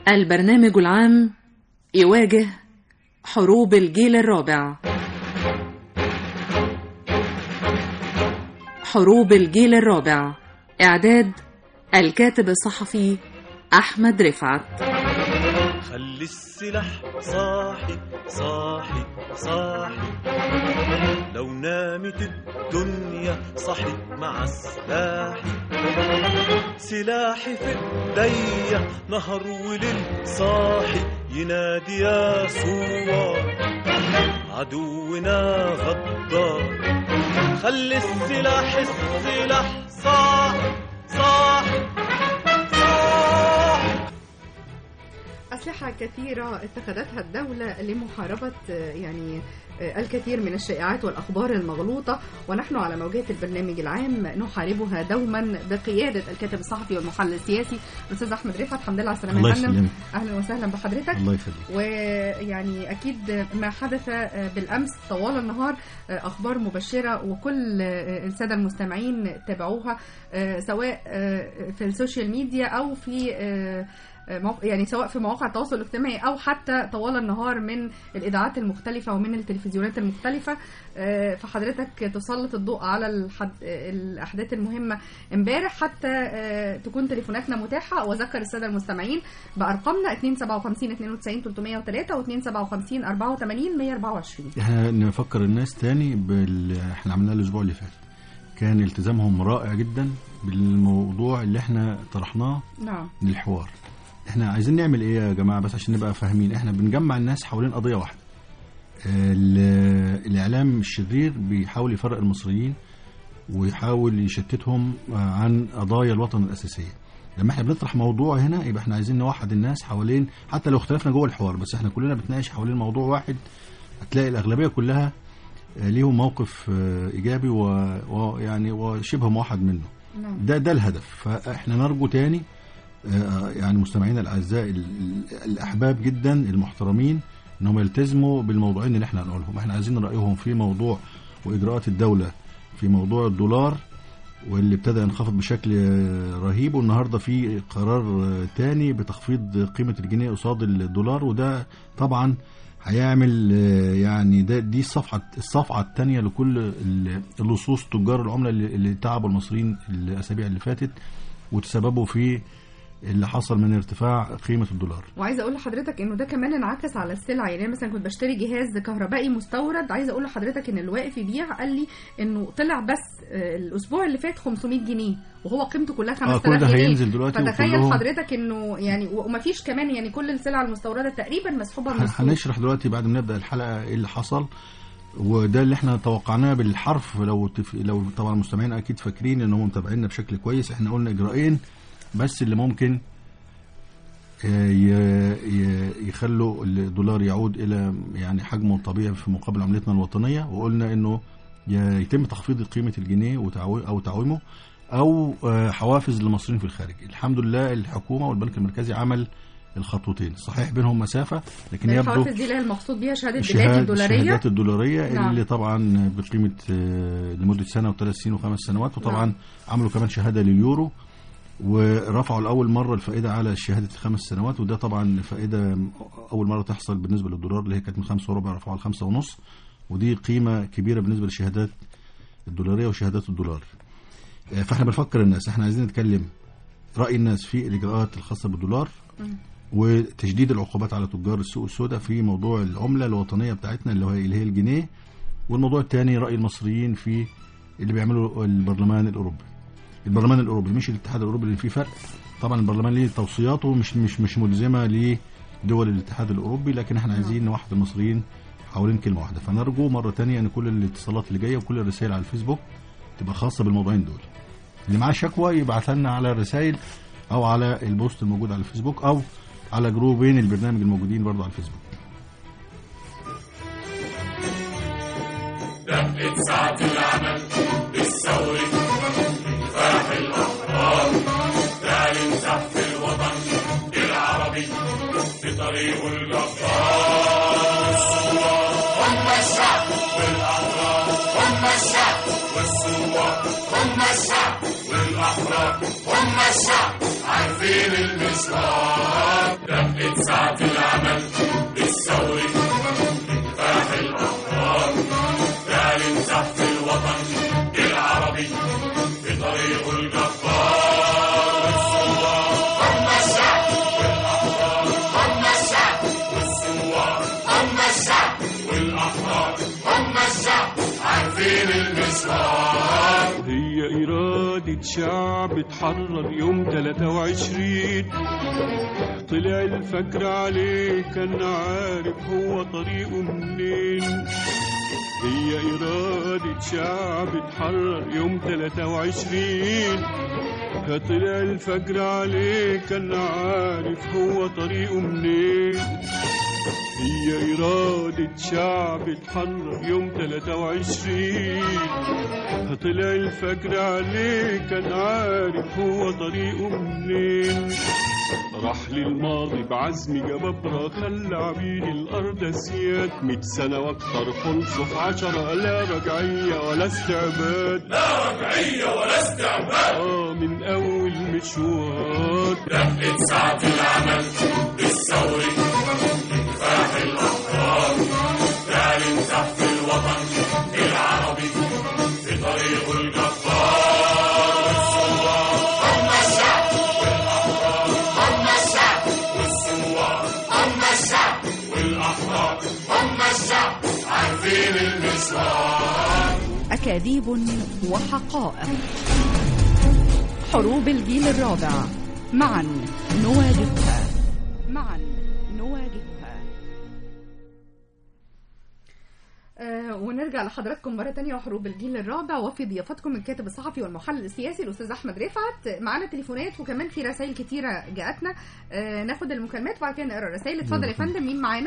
البرنامج العام يواجه حروب الجيل الرابع حروب الجيل الرابع إعداد الكاتب الصحفي أحمد رفعت خلي السلاح صاحي صاحي صاحي لو نامت الدنيا صحي مع سلاحي سلاحي في ايديا نهر وليل صاحي ينادي يا ثوار عدونا غدار خلي السلاح السلاح صاحي صاحي صاحي أسلحة كثيرة اتخذتها الدولة لمحاربة آه، يعني آه، الكثير من الشائعات والأخبار المغلوطة ونحن على موجات البرنامج العام نحاربها دوما بقيادة الكاتب الصحفي والمحلل السياسي الأستاذ أحمد رفعت الحمد لله على السلامة الله يا فندم. يسلمك أهلا وسهلا بحضرتك الله يخليك ويعني أكيد ما حدث بالأمس طوال النهار أخبار مبشرة وكل السادة المستمعين تابعوها سواء في السوشيال ميديا أو في موق- يعني سواء في مواقع التواصل الاجتماعي او حتى طوال النهار من الاذاعات المختلفه ومن التلفزيونات المختلفه آه، فحضرتك تسلط الضوء على الحد... الاحداث المهمه امبارح حتى آه، تكون تليفوناتنا متاحه واذكر الساده المستمعين بارقامنا 257 92 303 و 257 84 124 احنا نفكر الناس تاني بال... احنا عملناه الاسبوع اللي فات كان التزامهم رائع جدا بالموضوع اللي احنا طرحناه نعم للحوار احنا عايزين نعمل ايه يا جماعه بس عشان نبقى فاهمين احنا بنجمع الناس حوالين قضيه واحده ال- الاعلام الشرير بيحاول يفرق المصريين ويحاول يشتتهم عن قضايا الوطن الاساسيه لما احنا بنطرح موضوع هنا يبقى احنا عايزين نوحد الناس حوالين حتى لو اختلفنا جوه الحوار بس احنا كلنا بنتناقش حوالين موضوع واحد هتلاقي الاغلبيه كلها آه، ليهم موقف آه، ايجابي و- ويعني وشبه موحد منه نعم ده ده الهدف فاحنا نرجو تاني آه، يعني مستمعينا الاعزاء ال- ال- الاحباب جدا المحترمين انهم يلتزموا بالموضوعين اللي احنا هنقولهم احنا عايزين رايهم في موضوع واجراءات الدوله في موضوع الدولار واللي ابتدى ينخفض بشكل آه، رهيب والنهارده في قرار آه، تاني بتخفيض قيمه الجنيه قصاد الدولار وده طبعا هيعمل آه، يعني ده دي الصفحه الصفعه الثانيه لكل ال- اللصوص تجار العمله اللي اللي تعبوا المصريين الاسابيع اللي فاتت وتسببوا في اللي حصل من ارتفاع قيمه الدولار وعايزه اقول لحضرتك انه ده كمان انعكس على السلع يعني أنا مثلا كنت بشتري جهاز كهربائي مستورد عايزه اقول لحضرتك ان اللي واقف يبيع قال لي انه طلع بس آه، الاسبوع اللي فات 500 جنيه وهو قيمته كلها 5000 اه كل ده جنيه هينزل دلوقتي فتخيل وكلهم حضرتك انه يعني ومفيش كمان يعني كل السلع المستورده تقريبا مسحوبه من هن- السوق هنشرح دلوقتي بعد ما نبدا الحلقه ايه اللي حصل وده اللي احنا توقعناه بالحرف لو تف... لو طبعا المستمعين اكيد فاكرين ان هم متابعيننا بشكل كويس احنا قلنا اجراءين بس اللي ممكن آه، ي- ي- يخلوا الدولار يعود الى يعني حجمه الطبيعي في مقابل عملتنا الوطنيه وقلنا انه ي- يتم تخفيض قيمه الجنيه وتعو- او تعويمه او آه، حوافز للمصريين في الخارج الحمد لله الحكومه والبنك المركزي عمل الخطوتين صحيح بينهم مسافه لكن يبدو الحوافز دي اللي هي المقصود بيها شهاده بدايه الشهاد- الدولاريه الشهادات الدولاريه نعم. اللي طبعا بقيمه آه، لمده سنه وثلاث سنين وخمس سنوات وطبعا نعم. عملوا كمان شهاده لليورو ورفعوا لاول مره الفائده على شهاده الخمس سنوات وده طبعا فائده اول مره تحصل بالنسبه للدولار اللي هي كانت من خمسة وربع رفعوها لخمسة ونص ودي قيمه كبيره بالنسبه للشهادات الدولاريه وشهادات الدولار آه، فاحنا بنفكر الناس احنا عايزين نتكلم راي الناس في الاجراءات الخاصه بالدولار وتشديد العقوبات على تجار السوق السوداء في موضوع العمله الوطنيه بتاعتنا اللي هو اللي هي الجنيه والموضوع الثاني راي المصريين في اللي بيعمله البرلمان الاوروبي البرلمان الاوروبي مش الاتحاد الاوروبي اللي فيه فرق طبعا البرلمان ليه توصياته مش مش مش ملزمه لدول الاتحاد الاوروبي لكن احنا عايزين نوحد المصريين حوالين كلمه واحده فنرجو مره تانية ان كل الاتصالات اللي جايه وكل الرسائل على الفيسبوك تبقى خاصه بالموضوعين دول اللي معاه شكوى يبعت لنا على الرسائل او على البوست الموجود على الفيسبوك او على جروبين البرنامج الموجودين برضه على الفيسبوك دقت ساعة العمل بالثوري كفاح الأحرار تعلن زحف الوطن العربي في طريق الجبار الثوار هم الشعب والأحرار هم الشعب والثوار هم الشعب والأحرار هم الشعب عارفين المشوار دقت ساعة العمل بالثورة كفاح الأحرار تعلن زحف الوطن العربي في طريق الجبار والثوار هم الشعب والأحرار هم الشعب والثوار هم الشعب والأحرار هم الشعب عارفين المسوار هي إرادة شعب اتحرر يوم 23 طلع الفجر عليه كان عارف هو طريقه منين هي إرادة شعب اتحرر يوم 23 طلع الفجر عليه كان عارف هو طريقه منين هي إرادة شعب اتحرر يوم 23 طلع الفجر عليه كان عارف هو طريقه منين راح للماضي بعزم جبابرة خلى عبيد الأرض سياد مية سنة وأكتر خلصوا في عشرة لا رجعية ولا استعباد لا رجعية ولا استعباد آه من أول مشوار دقت ساعة العمل بالثورة كفاح الأحرار تعلن زحف الوطن العربي في طريق الجبار والثوار هم الشعب والأحرار هم الشعب والثوار هم الشعب والأحرار هم الشعب عارفين المسوار أكاذيب وحقائق حروب الجيل الرابع معا نواجهها معا نواجهها آه ونرجع لحضراتكم مرة تانية وحروب الجيل الرابع وفي ضيافتكم الكاتب الصحفي والمحلل السياسي الأستاذ أحمد رفعت معانا تليفونات وكمان في رسائل كتيرة جاءتنا آه ناخد المكالمات وبعد كده نقرا الرسائل اتفضل يا فندم مين معانا؟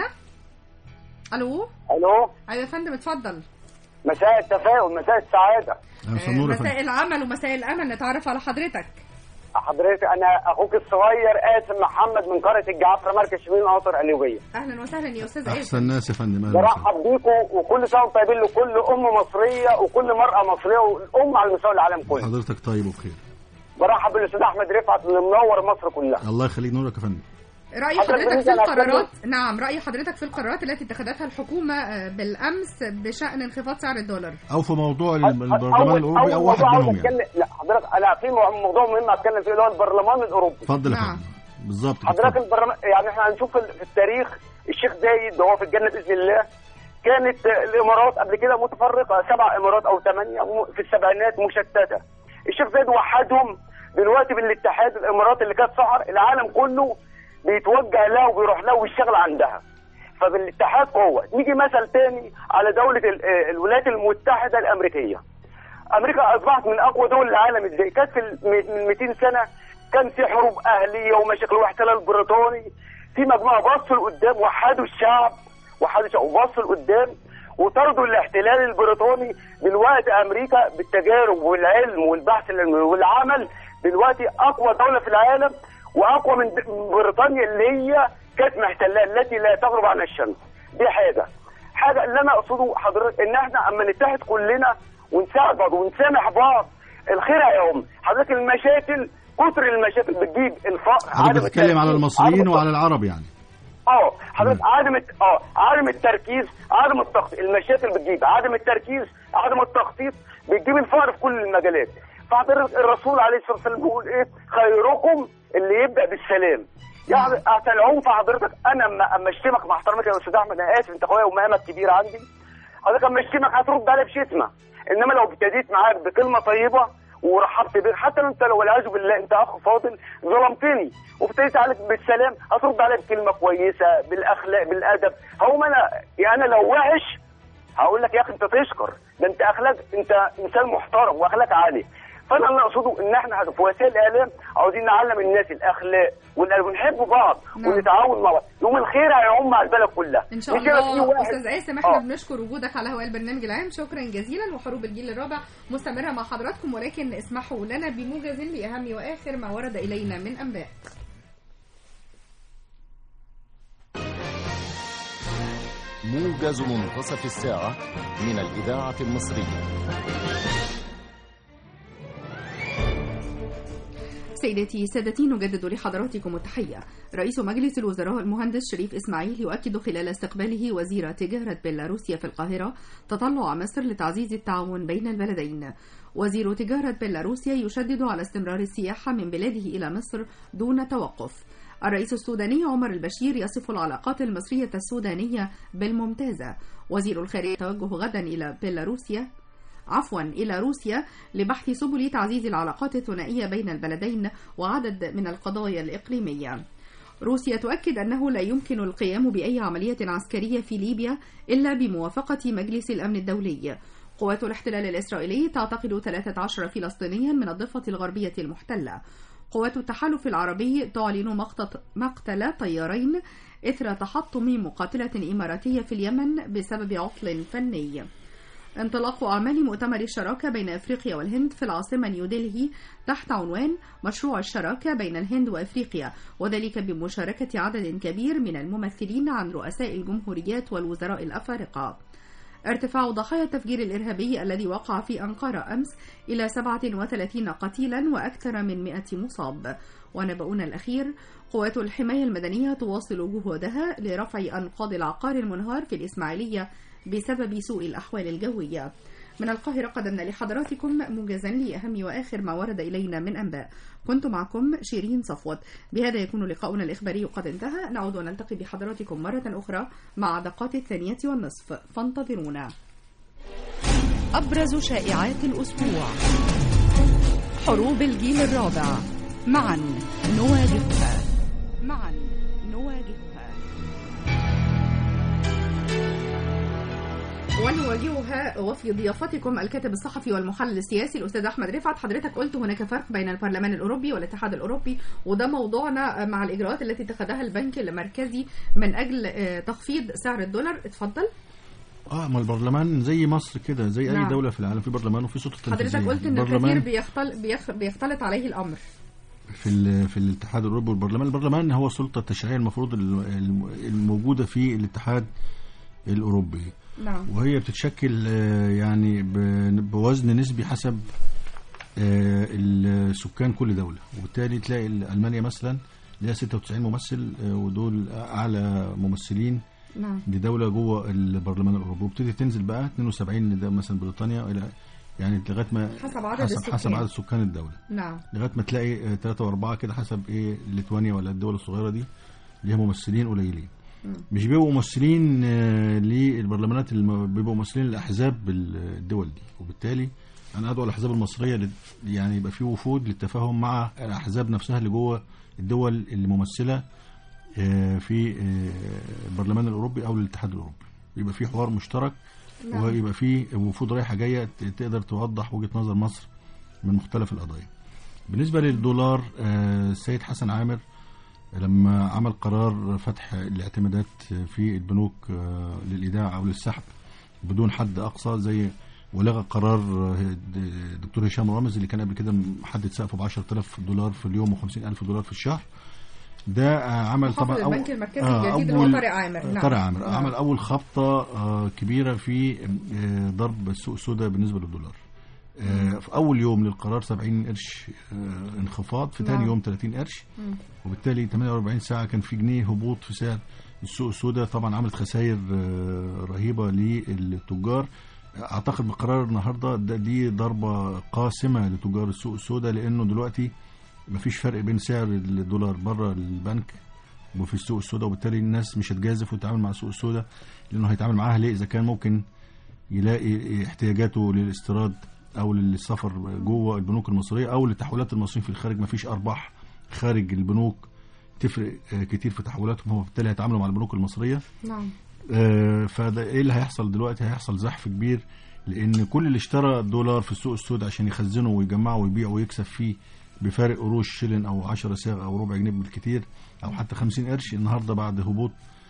ألو الو أيوة يا فندم اتفضل مساء التفاؤل مساء السعاده أهلا آه نور يا مساء فندم العمل ومساء الأمل نتعرف على حضرتك حضرتك انا اخوك الصغير قاسم محمد من قريه الجعفره مركز شبين قصر علويه أهلا وسهلا يا أستاذ أحسن قاسم ناس يا فندم أهلا وسهلا. برحب بيكم وكل سنه وانتم طيبين لكل ام مصريه وكل مراه مصريه والام على مستوى العالم كله حضرتك طيب وبخير برحب بالاستاذ احمد رفعت اللي منور مصر كلها الله يخليك نورك يا فندم رأي حضرتك حضرتك في بالنسبة لأفلام- القرارات نعم رأي حضرتك في القرارات التي اتخذتها الحكومة آه، بالأمس بشأن انخفاض سعر الدولار او في موضوع أول- البرلمان الاوروبي او أول واحد موضوع عاوز منهم يعني أتكلم- لا حضرتك انا في موضوع مهم اتكلم فيه اللي هو البرلمان الاوروبي اتفضل يا نعم. فندم بالظبط كده، حضرتك اتفضل. البرلمان يعني احنا هنشوف ال- في التاريخ الشيخ زايد وهو في الجنه باذن الله كانت الامارات قبل كده متفرقه سبع امارات او ثمانيه م- في السبعينات مشتته الشيخ زايد وحدهم دلوقتي بالاتحاد الامارات اللي كانت سحر العالم كله بيتوجه لها وبيروح لها ويشتغل عندها فبالاتحاد قوه نيجي مثل تاني على دوله ال- آه، الولايات المتحده الامريكيه امريكا اصبحت من اقوى دول العالم ازاي كانت في ال- من 200 سنه كان في حروب اهليه ومشاكل واحتلال بريطاني في مجموعه بصوا لقدام وحدوا الشعب وحدوا الشعب وبصوا لقدام وطردوا الاحتلال البريطاني دلوقتي امريكا بالتجارب والعلم والبحث العلمي والعمل دلوقتي اقوى دوله في العالم واقوى من د- من بريطانيا اللي هي كانت محتلاه التي لا تغرب عن الشمس دي حاجه حاجه اللي انا اقصده حضرتك ان احنا اما نتحد كلنا ونساعد بعض ونسامح بعض الخير هيعم حضرتك المشاكل كتر المشاكل بتجيب الفقر حضرتك عدم بتتكلم على التركيز، المصريين عدم وعلى العرب يعني اه حضرتك مم. عدم الت- اه عدم التركيز عدم التخطيط المشاكل بتجيب عدم التركيز عدم التخطيط بتجيب الفقر في كل المجالات فحضرتك الرسول عليه الصلاه والسلام بيقول ايه خيركم اللي يبدا بالسلام يعني احسن العنف حضرتك انا اما اما اشتمك مع احترامك يا استاذ احمد انا اسف انت اخويا ومقامك كبير عندي حضرتك اما اشتمك هترد عليا بشتمه انما لو ابتديت معاك بكلمه طيبه ورحبت بيك حتى لو انت لو والعياذ بالله انت اخ فاضل ظلمتني وابتديت عليك بالسلام هترد عليا بكلمه كويسه بالاخلاق بالادب هقوم انا يعني انا لو وحش هقول لك يا اخي انت تشكر ده انت اخلاق انت انسان محترم واخلاق عاليه فانا اللي اقصده ان احنا في وسائل الاعلام عاوزين نعلم الناس الاخلاق والقلب ونحب بعض نعم. ونتعاون مع بعض يوم الخير هيعم على البلد كلها ان شاء مش هيبقى في الله واحد- استاذ قاسم احنا آه. بنشكر وجودك على هواء البرنامج العام شكرا جزيلا وحروب الجيل الرابع مستمره مع حضراتكم ولكن اسمحوا لنا بموجز لاهم واخر ما ورد الينا من انباء موجز منتصف الساعة من الإذاعة المصرية سيداتي سادتي نجدد لحضراتكم التحية رئيس مجلس الوزراء المهندس شريف إسماعيل يؤكد خلال استقباله وزير تجارة بيلاروسيا في القاهرة تطلع مصر لتعزيز التعاون بين البلدين وزير تجارة بيلاروسيا يشدد على استمرار السياحة من بلاده إلى مصر دون توقف الرئيس السوداني عمر البشير يصف العلاقات المصرية السودانية بالممتازة وزير الخارجية توجه غدا إلى بيلاروسيا عفوا إلى روسيا لبحث سبل تعزيز العلاقات الثنائية بين البلدين وعدد من القضايا الإقليمية روسيا تؤكد أنه لا يمكن القيام بأي عملية عسكرية في ليبيا إلا بموافقة مجلس الأمن الدولي قوات الاحتلال الإسرائيلي تعتقد 13 فلسطينيا من الضفة الغربية المحتلة قوات التحالف العربي تعلن مقتل, مقتل طيارين إثر تحطم مقاتلة إماراتية في اليمن بسبب عطل فني انطلاق أعمال مؤتمر الشراكة بين أفريقيا والهند في العاصمة نيودلهي تحت عنوان مشروع الشراكة بين الهند وأفريقيا وذلك بمشاركة عدد كبير من الممثلين عن رؤساء الجمهوريات والوزراء الأفارقة ارتفاع ضحايا التفجير الإرهابي الذي وقع في أنقرة أمس إلى 37 قتيلا وأكثر من 100 مصاب ونبأنا الأخير قوات الحماية المدنية تواصل جهودها لرفع أنقاض العقار المنهار في الإسماعيلية بسبب سوء الأحوال الجوية من القاهرة قدمنا لحضراتكم موجزا لأهم وآخر ما ورد إلينا من أنباء كنت معكم شيرين صفوت بهذا يكون لقاؤنا الإخباري قد انتهى نعود ونلتقي بحضراتكم مرة أخرى مع دقات الثانية والنصف فانتظرونا أبرز شائعات الأسبوع حروب الجيل الرابع معا نواجهها معا نواجهها ونواجهها وفي ضيافتكم الكاتب الصحفي والمحلل السياسي الاستاذ احمد رفعت حضرتك قلت هناك فرق بين البرلمان الاوروبي والاتحاد الاوروبي وده موضوعنا مع الاجراءات التي اتخذها البنك المركزي من اجل آه، تخفيض سعر الدولار اتفضل اه ما البرلمان زي مصر كده زي نعم. اي دوله في العالم في برلمان وفي سلطه تنفيذيه حضرتك قلت ان الكثير البرلمان بيختل بيخ- بيختلط عليه الامر في ال- في الاتحاد الاوروبي والبرلمان البرلمان هو السلطه التشريعيه المفروض الم- الم- الموجوده في الاتحاد الاوروبي نعم وهي بتتشكل آه، يعني ب- بوزن نسبي حسب آه، السكان كل دوله وبالتالي تلاقي المانيا مثلا ليها 96 ممثل آه، ودول اعلى ممثلين نعم لدوله جوه البرلمان الاوروبي وبتبتدي تنزل بقى 72 ده مثلا بريطانيا الى يعني لغايه ما حسب عدد حسب, السكان. حسب عدد سكان الدوله نعم لغايه ما تلاقي ثلاثة وأربعة كده حسب إيه ليتوانيا ولا الدول الصغيرة دي ليها ممثلين قليلين مم. مش بيبقوا ممثلين آه، للبرلمانات الم- بيبقوا ممثلين لأحزاب الدول دي وبالتالي أنا أدعو الأحزاب المصرية لل- يعني يبقى في وفود للتفاهم مع الأحزاب نفسها اللي جوه الدول اللي ممثلة آه، في آه، البرلمان الأوروبي أو الاتحاد الأوروبي يبقى في حوار مشترك نعم. ويبقى في وفود رايحة جاية ت- تقدر توضح وجهة نظر مصر من مختلف القضايا بالنسبة للدولار آه، السيد حسن عامر لما عمل قرار فتح الاعتمادات في البنوك آه، للإيداع أو للسحب بدون حد أقصى زي ولغى قرار آه، د- دكتور هشام رامز اللي كان قبل كده محدد سقفه ب 10000 دولار في اليوم و50000 دولار في الشهر ده آه، عمل محافظ طبعا البنك المركزي الجديد اللي هو طارق عامر نعم. طارق عامر نعم. عمل اول خبطه آه، كبيره في آه، ضرب السوق السوداء بالنسبه للدولار آه، في اول يوم للقرار 70 قرش آه، انخفاض في ثاني نعم. يوم 30 قرش مم. وبالتالي 48 ساعه كان في جنيه هبوط في سعر السوق السوداء طبعا عملت خسائر آه، رهيبه للتجار اعتقد بقرار النهارده ده دي ضربه قاسمه لتجار السوق السوداء لانه دلوقتي مفيش فرق بين سعر الدولار بره البنك وفي السوق السوداء وبالتالي الناس مش هتجازف وتتعامل مع السوق السوداء لانه هيتعامل معاها ليه اذا كان ممكن يلاقي احتياجاته للاستيراد او للسفر جوه البنوك المصريه او لتحويلات المصريين في الخارج مفيش ارباح خارج البنوك تفرق آه، كتير في تحويلاتهم وبالتالي هيتعاملوا مع البنوك المصريه نعم آه، فده ايه اللي هيحصل دلوقتي هيحصل زحف كبير لان كل اللي اشترى دولار في السوق السوداء عشان يخزنه ويجمعه ويبيعه ويكسب فيه بفارق قروش شلن او 10 صاغ او ربع جنيه بالكتير او حتى 50 قرش النهارده بعد هبوط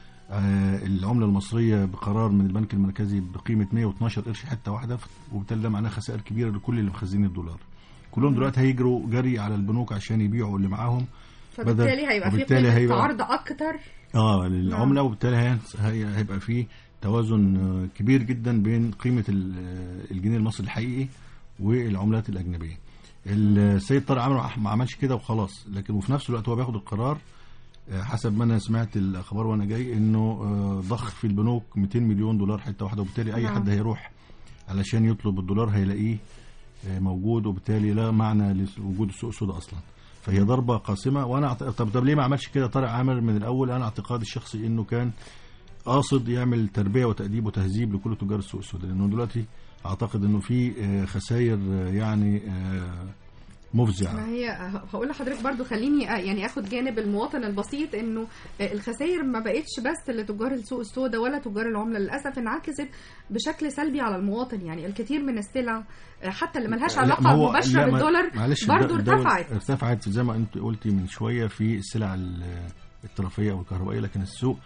آه، العمله المصريه بقرار من البنك المركزي بقيمه 112 قرش حته واحده وبالتالي ده معناه خسائر كبيره لكل اللي مخزنين الدولار كلهم دلوقتي هيجروا جري على البنوك عشان يبيعوا اللي معاهم فبالتالي هيبقى في وبالتالي قيمة هيبقى- عرض اكتر اه للعمله وبالتالي هي- هي- هيبقى في توازن آه، كبير جدا بين قيمه ال- آه، الجنيه المصري الحقيقي والعملات الاجنبيه السيد طارق عمرو ما عملش كده وخلاص لكن وفي نفس الوقت هو بياخد القرار آه، حسب ما انا سمعت الاخبار وانا جاي انه آه، ضخ في البنوك 200 مليون دولار حته واحده وبالتالي اي نعم. حد هيروح علشان يطلب الدولار هيلاقيه آه، موجود وبالتالي لا معنى لوجود السوق السوداء اصلا فهي ضربه قاسمه وانا أعت- طب طب ليه ما عملش كده طارق عامر من الاول انا اعتقادي الشخصي انه كان قاصد يعمل تربيه وتاديب وتهذيب لكل تجار السوق السوداء لانه دلوقتي اعتقد انه في آه، خسائر آه، يعني آه، مفزعه ما هي هقول لحضرتك برضو خليني أ- يعني اخد جانب المواطن البسيط انه الخسائر ما بقتش بس لتجار السوق السوداء ولا تجار العمله للاسف انعكست بشكل سلبي على المواطن يعني الكثير من السلع حتى اللي ملهاش لا، علاقه ما هو- مباشره لا، ما- بالدولار معلش برضو الد- الدول ارتفعت ارتفعت زي ما انت قلتي من شويه في السلع ال- الترفيهيه او الكهربائيه لكن السوق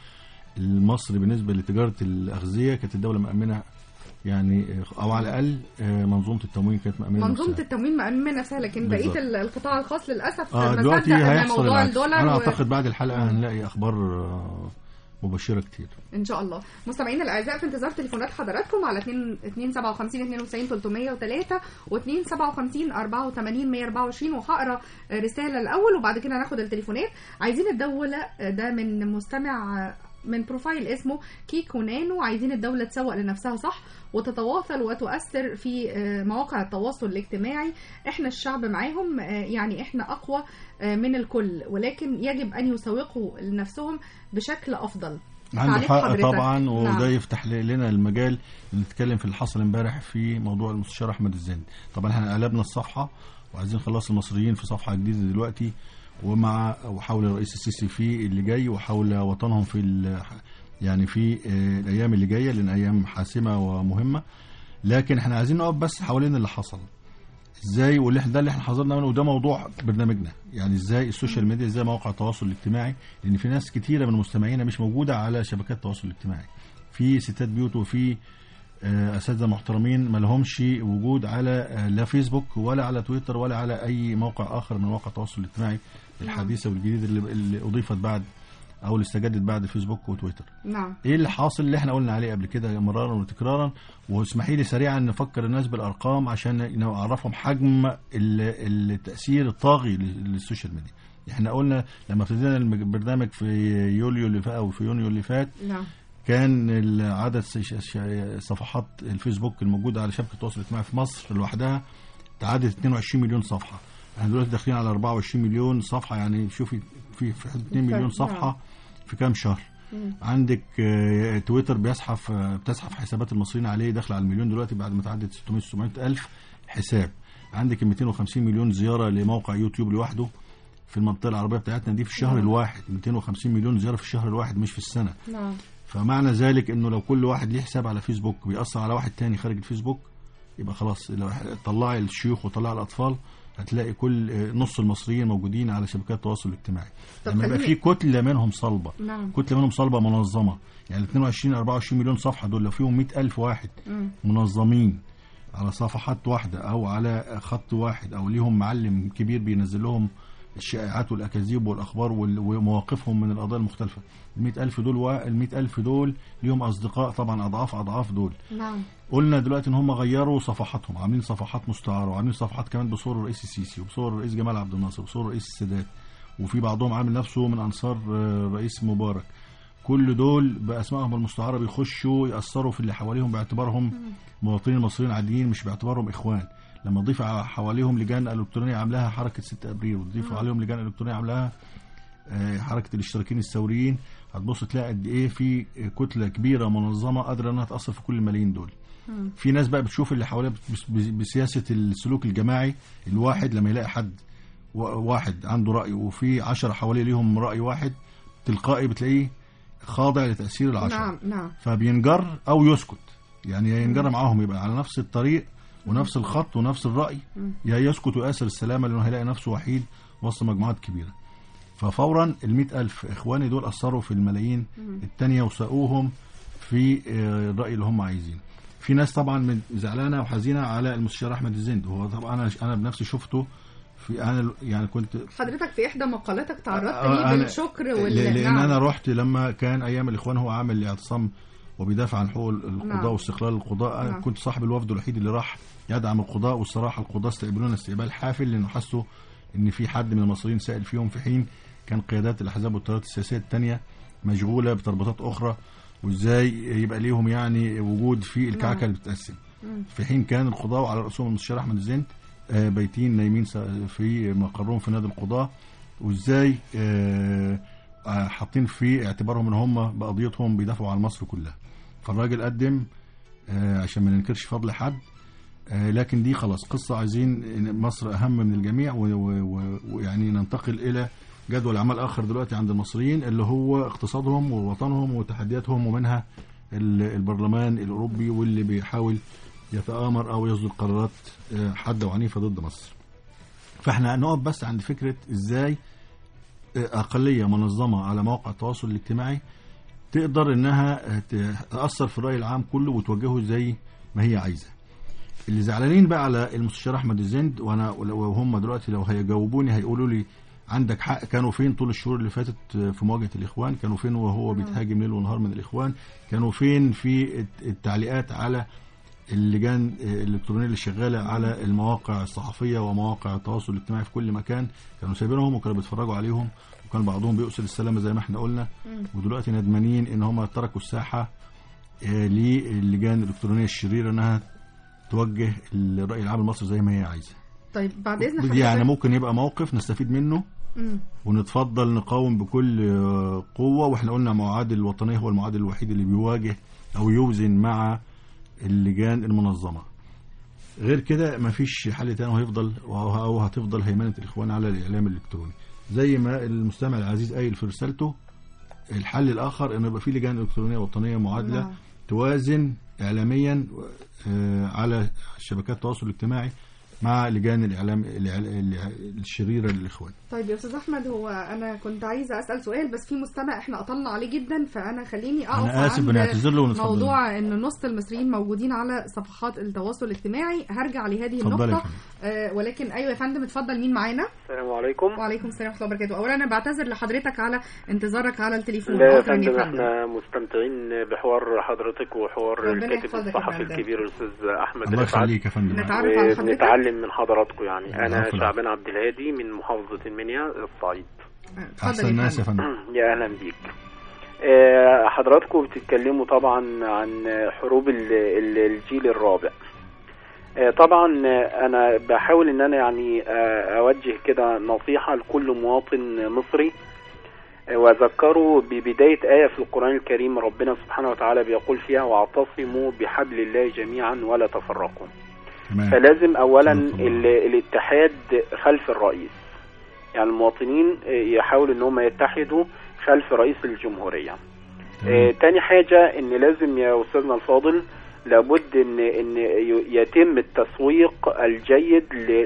المصري بالنسبه لتجاره الاغذيه كانت الدوله مامنه يعني او على الاقل آه، منظومه التموين كانت مامنه منظومه نفسها. التموين مأمنة نفسها لكن بالظبط. بقيه ال- القطاع الخاص للاسف اه ما دلوقتي صدق إن هيحصل موضوع العكس الدولار انا و- اعتقد بعد الحلقه هنلاقي اخبار آه، مبشره كتير ان شاء الله مستمعينا الاعزاء في انتظار تليفونات حضراتكم على 2 2 57 92 303 و2 57 84 124 وهقرا رساله الاول وبعد كده ناخد التليفونات عايزين الدوله ده من مستمع من بروفايل اسمه كيكو نانو عايزين الدولة تسوق لنفسها صح وتتواصل وتؤثر في آه، مواقع التواصل الاجتماعي احنا الشعب معاهم آه، يعني احنا اقوى آه، من الكل ولكن يجب ان يسوقوا لنفسهم بشكل افضل عنده تعليق حق حضرتك. طبعا وده نعم. يفتح لنا المجال نتكلم في اللي حصل امبارح في موضوع المستشار احمد الزند طبعا احنا قلبنا الصفحه وعايزين نخلص المصريين في صفحه جديده دلوقتي ومع وحول الرئيس السيسي في اللي جاي وحول وطنهم في ال- يعني في آه، الايام اللي جايه لان ايام حاسمه ومهمه لكن احنا عايزين نقف بس حوالين اللي حصل ازاي واللي احنا ده اللي احنا حذرنا منه وده موضوع برنامجنا يعني ازاي السوشيال ميديا ازاي مواقع التواصل الاجتماعي لان في ناس كتيره من مستمعينا مش موجوده على شبكات التواصل الاجتماعي في ستات بيوت وفي آه، اساتذه محترمين ما لهمش وجود على آه، لا فيسبوك ولا على تويتر ولا على اي موقع اخر من مواقع التواصل الاجتماعي الحديثه والجديده اللي, اللي اضيفت بعد او اللي استجدت بعد فيسبوك وتويتر نعم ايه اللي حاصل اللي احنا قلنا عليه قبل كده مرارا وتكرارا واسمحي لي سريعا نفكر الناس بالارقام عشان نعرفهم حجم ال- التاثير الطاغي لل- للسوشيال ميديا احنا قلنا لما ابتدينا البرنامج في يوليو اللي فات او في يونيو اللي فات نعم كان ال- عدد س- ش- ش- صفحات الفيسبوك الموجوده على شبكه التواصل الاجتماعي في مصر لوحدها تعدت 22 مليون صفحه احنا دلوقتي داخلين على 24 مليون صفحه يعني شوفي في في حدود 2 مليون نعم. صفحه في كام شهر مم. عندك آه، تويتر بيزحف آه، بتزحف حسابات المصريين عليه داخل على المليون دلوقتي بعد ما تعدت 600 700 الف حساب عندك 250 مليون زياره لموقع يوتيوب لوحده في المنطقه العربيه بتاعتنا دي في الشهر نعم. الواحد 250 مليون زياره في الشهر الواحد مش في السنه نعم فمعنى ذلك انه لو كل واحد ليه حساب على فيسبوك بيأثر على واحد تاني خارج الفيسبوك يبقى خلاص لو طلعي الشيوخ وطلعي الاطفال هتلاقي كل آه، نص المصريين موجودين على شبكات التواصل الاجتماعي طب لما يبقى خليني- في كتله منهم صلبه نعم كتله منهم صلبه منظمه يعني 22 24 مليون صفحه دول لو فيهم 100 الف واحد مم. منظمين على صفحات واحده او على خط واحد او ليهم معلم كبير بينزل لهم الشائعات والاكاذيب والاخبار وال- ومواقفهم من القضايا المختلفه ال 100 الف دول وال 100 الف دول ليهم اصدقاء طبعا اضعاف اضعاف دول نعم قلنا دلوقتي ان هم غيروا صفحاتهم عاملين صفحات مستعاره وعاملين صفحات كمان بصور الرئيس السيسي وبصور الرئيس جمال عبد الناصر وبصور الرئيس السادات وفي بعضهم عامل نفسه من انصار آه، الرئيس مبارك كل دول باسمائهم المستعاره بيخشوا ياثروا في اللي حواليهم باعتبارهم مواطنين مصريين عاديين مش باعتبارهم اخوان لما تضيف ع- حواليهم لجان الكترونيه عاملاها حركه 6 ابريل وتضيف عليهم لجان الكترونيه عاملاها آه، حركه الاشتراكيين الثوريين هتبص تلاقي قد ايه في كتله كبيره منظمه قادره انها تاثر في كل الملايين دول مم. في ناس بقى بتشوف اللي حواليها بس- بس- بسياسه السلوك الجماعي الواحد لما يلاقي حد و- واحد عنده راي وفي عشرة حواليه ليهم راي واحد تلقائي بتلاقيه خاضع لتاثير العشرة نعم نعم فبينجر او يسكت يعني يا ينجر معاهم يبقى على نفس الطريق ونفس الخط ونفس الراي مم. يا يسكت ويأثر السلامه لانه هيلاقي نفسه وحيد وسط مجموعات كبيره ففورا ال ألف اخواني دول اثروا في الملايين مم. التانية وساقوهم في آه، الراي اللي هم عايزينه في ناس طبعا من- زعلانه وحزينه على المستشار احمد الزند هو طبعا انا انا بنفسي شفته في انا يعني كنت حضرتك في احدى مقالاتك تعرضت آه، ليه أنا- بالشكر وال ل- لان نعم. انا رحت لما كان ايام الاخوان هو عامل اعتصام وبيدافع عن حقوق القضاء نعم. واستقلال القضاء أنا نعم. كنت صاحب الوفد الوحيد اللي راح يدعم القضاء والصراحه القضاء استقبلونا استقبال حافل لانه حسوا ان في حد من المصريين سائل فيهم في حين كان قيادات الاحزاب والتيارات السياسيه الثانيه مشغوله بتربطات اخرى وازاي يبقى ليهم يعني وجود في الكعكه اللي بتتقسم في حين كان القضاء وعلى راسهم المستشار احمد الزند آه، بايتين نايمين س- في مقرهم في نادي القضاء وازاي آه، آه، حاطين في اعتبارهم ان هم بقضيتهم بيدافعوا عن مصر كلها فالراجل قدم آه، عشان ما ننكرش فضل حد آه، لكن دي خلاص قصة عايزين إن مصر أهم من الجميع و- و- و- ويعني ننتقل إلى جدول أعمال آخر دلوقتي عند المصريين اللي هو اقتصادهم ووطنهم وتحدياتهم ومنها ال- البرلمان الأوروبي واللي بيحاول يتآمر أو يصدر قرارات آه، حادة وعنيفة ضد مصر فاحنا نقف بس عند فكرة ازاي آه، أقلية منظمة على مواقع التواصل الاجتماعي تقدر انها تأثر في الرأي العام كله وتوجهه زي ما هي عايزة اللي زعلانين بقى على المستشار احمد الزند وانا وهم دلوقتي لو هيجاوبوني هيقولوا لي عندك حق كانوا فين طول الشهور اللي فاتت في مواجهه الاخوان كانوا فين وهو بيتهاجم ليل ونهار من الاخوان كانوا فين في التعليقات على اللجان الالكترونيه اللي شغاله على المواقع الصحفيه ومواقع التواصل الاجتماعي في كل مكان كانوا سايبينهم وكانوا بيتفرجوا عليهم وكان بعضهم بيؤسر السلامه زي ما احنا قلنا ودلوقتي ندمانين ان هم تركوا الساحه آه، للجان الالكترونيه الشريره انها توجه الراي العام المصري زي ما هي عايزه طيب بعد اذن دي حضرتك يعني ممكن يبقى موقف نستفيد منه مم. ونتفضل نقاوم بكل آه، قوة واحنا قلنا معادل الوطنية هو المعادل الوحيد اللي بيواجه او يوزن مع اللجان المنظمة غير كده مفيش حل تاني وهيفضل او هتفضل هيمنة الاخوان على الاعلام الالكتروني زي ما المستمع العزيز قايل في رسالته الحل الاخر انه يبقى في لجان الكترونيه وطنيه معادله نعم. توازن اعلاميا آه، على شبكات التواصل الاجتماعي مع لجان الاعلام الإعل- الشريره للاخوان طيب يا استاذ احمد هو انا كنت عايزه اسال سؤال بس في مستمع احنا قطلنا عليه جدا فانا خليني اقف انا اسف عند بنعتذر له ونتفضل موضوع ان نص المصريين موجودين على صفحات التواصل الاجتماعي هرجع لهذه اتفضلي يا النقطه آه ولكن ايوه يا فندم اتفضل مين معانا السلام عليكم وعليكم السلام ورحمه الله وبركاته اولا انا بعتذر لحضرتك على انتظارك على التليفون لا يا عذراً فندم احنا مستمتعين بحوار حضرتك وحوار ربنا الكاتب يحفظك يا الصحفي فندم. الكبير الاستاذ احمد الله رفعت يخليك يا فندم نتعرف على حضرتك ونتعلم من حضراتكم يعني انا العفو، العفو. شعبان عبد الهادي من محافظه المنيا الصعيد اتفضل احسن يا الناس يا فندم فندم يا اهلا بيك آه، حضراتكم بتتكلموا طبعا عن حروب ال- ال- الجيل الرابع آه، طبعا آه، انا بحاول ان انا يعني آه، اوجه كده نصيحة لكل مواطن مصري آه، واذكره ببداية آية في القرآن الكريم ربنا سبحانه وتعالى بيقول فيها واعتصموا بحبل الله جميعا ولا تفرقوا تمام فلازم اولا اتفضل. ال- الاتحاد خلف الرئيس يعني المواطنين آه، يحاولوا ان هم يتحدوا خلف رئيس الجمهوريه آه، تاني حاجه ان لازم يا استاذنا الفاضل لابد ان ان ي- يتم التسويق الجيد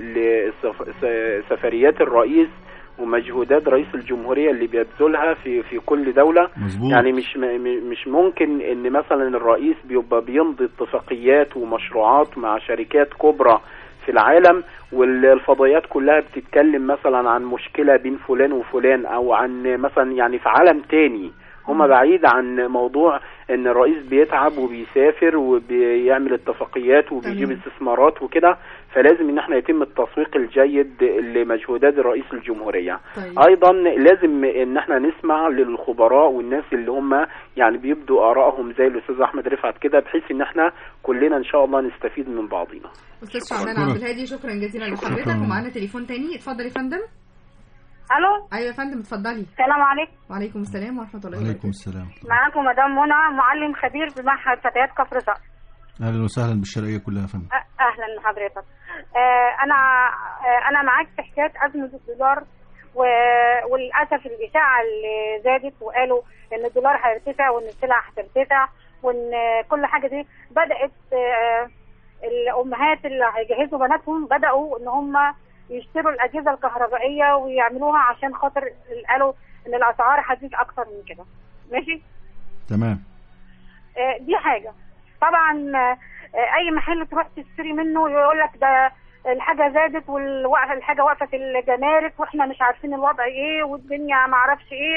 لسفريات الرئيس ومجهودات رئيس الجمهوريه اللي بيبذلها في في كل دوله مظبوط يعني مش م- م- مش ممكن ان مثلا الرئيس بيبقى بيمضي اتفاقيات ومشروعات مع شركات كبرى في العالم والفضائيات كلها بتتكلم مثلا عن مشكلة بين فلان وفلان او عن مثلا يعني في عالم تاني هما بعيد عن موضوع ان الرئيس بيتعب وبيسافر وبيعمل اتفاقيات وبيجيب تمام. استثمارات وكده فلازم ان احنا يتم التسويق الجيد لمجهودات رئيس الجمهورية طيب ايضا لازم ان احنا نسمع للخبراء والناس اللي هم يعني بيبدوا ارائهم زي الاستاذ احمد رفعت كده بحيث ان احنا كلنا ان شاء الله نستفيد من بعضنا استاذ شعبان شكراً. عبد الهادي شكرا جزيلا لحضرتك شكراً. ومعانا تليفون تاني اتفضل يا فندم الو ايوه يا فندم اتفضلي السلام عليكم وعليكم السلام ورحمه الله وعليكم وبركاته السلام معاكم مدام منى معلم خبير بمعهد فتيات كفر زقر اهلا وسهلا بالشرقيه كلها يا فندم أ- اهلا بحضرتك آه، انا آه، انا معاك في حكايه ازمه الدولار و- وللاسف الاشاعه اللي زادت وقالوا ان الدولار هيرتفع وان السلع هترتفع وان كل حاجه دي بدات آه، الامهات اللي هيجهزوا بناتهم بداوا ان هم يشتروا الاجهزه الكهربائيه ويعملوها عشان خاطر قالوا ان الاسعار هتزيد اكتر من كده ماشي تمام آه، دي حاجه طبعا آه، اي محل تروح تشتري منه يقول لك ده الحاجه زادت والحاجه واقفه في الجمارك واحنا مش عارفين الوضع ايه والدنيا ما اعرفش ايه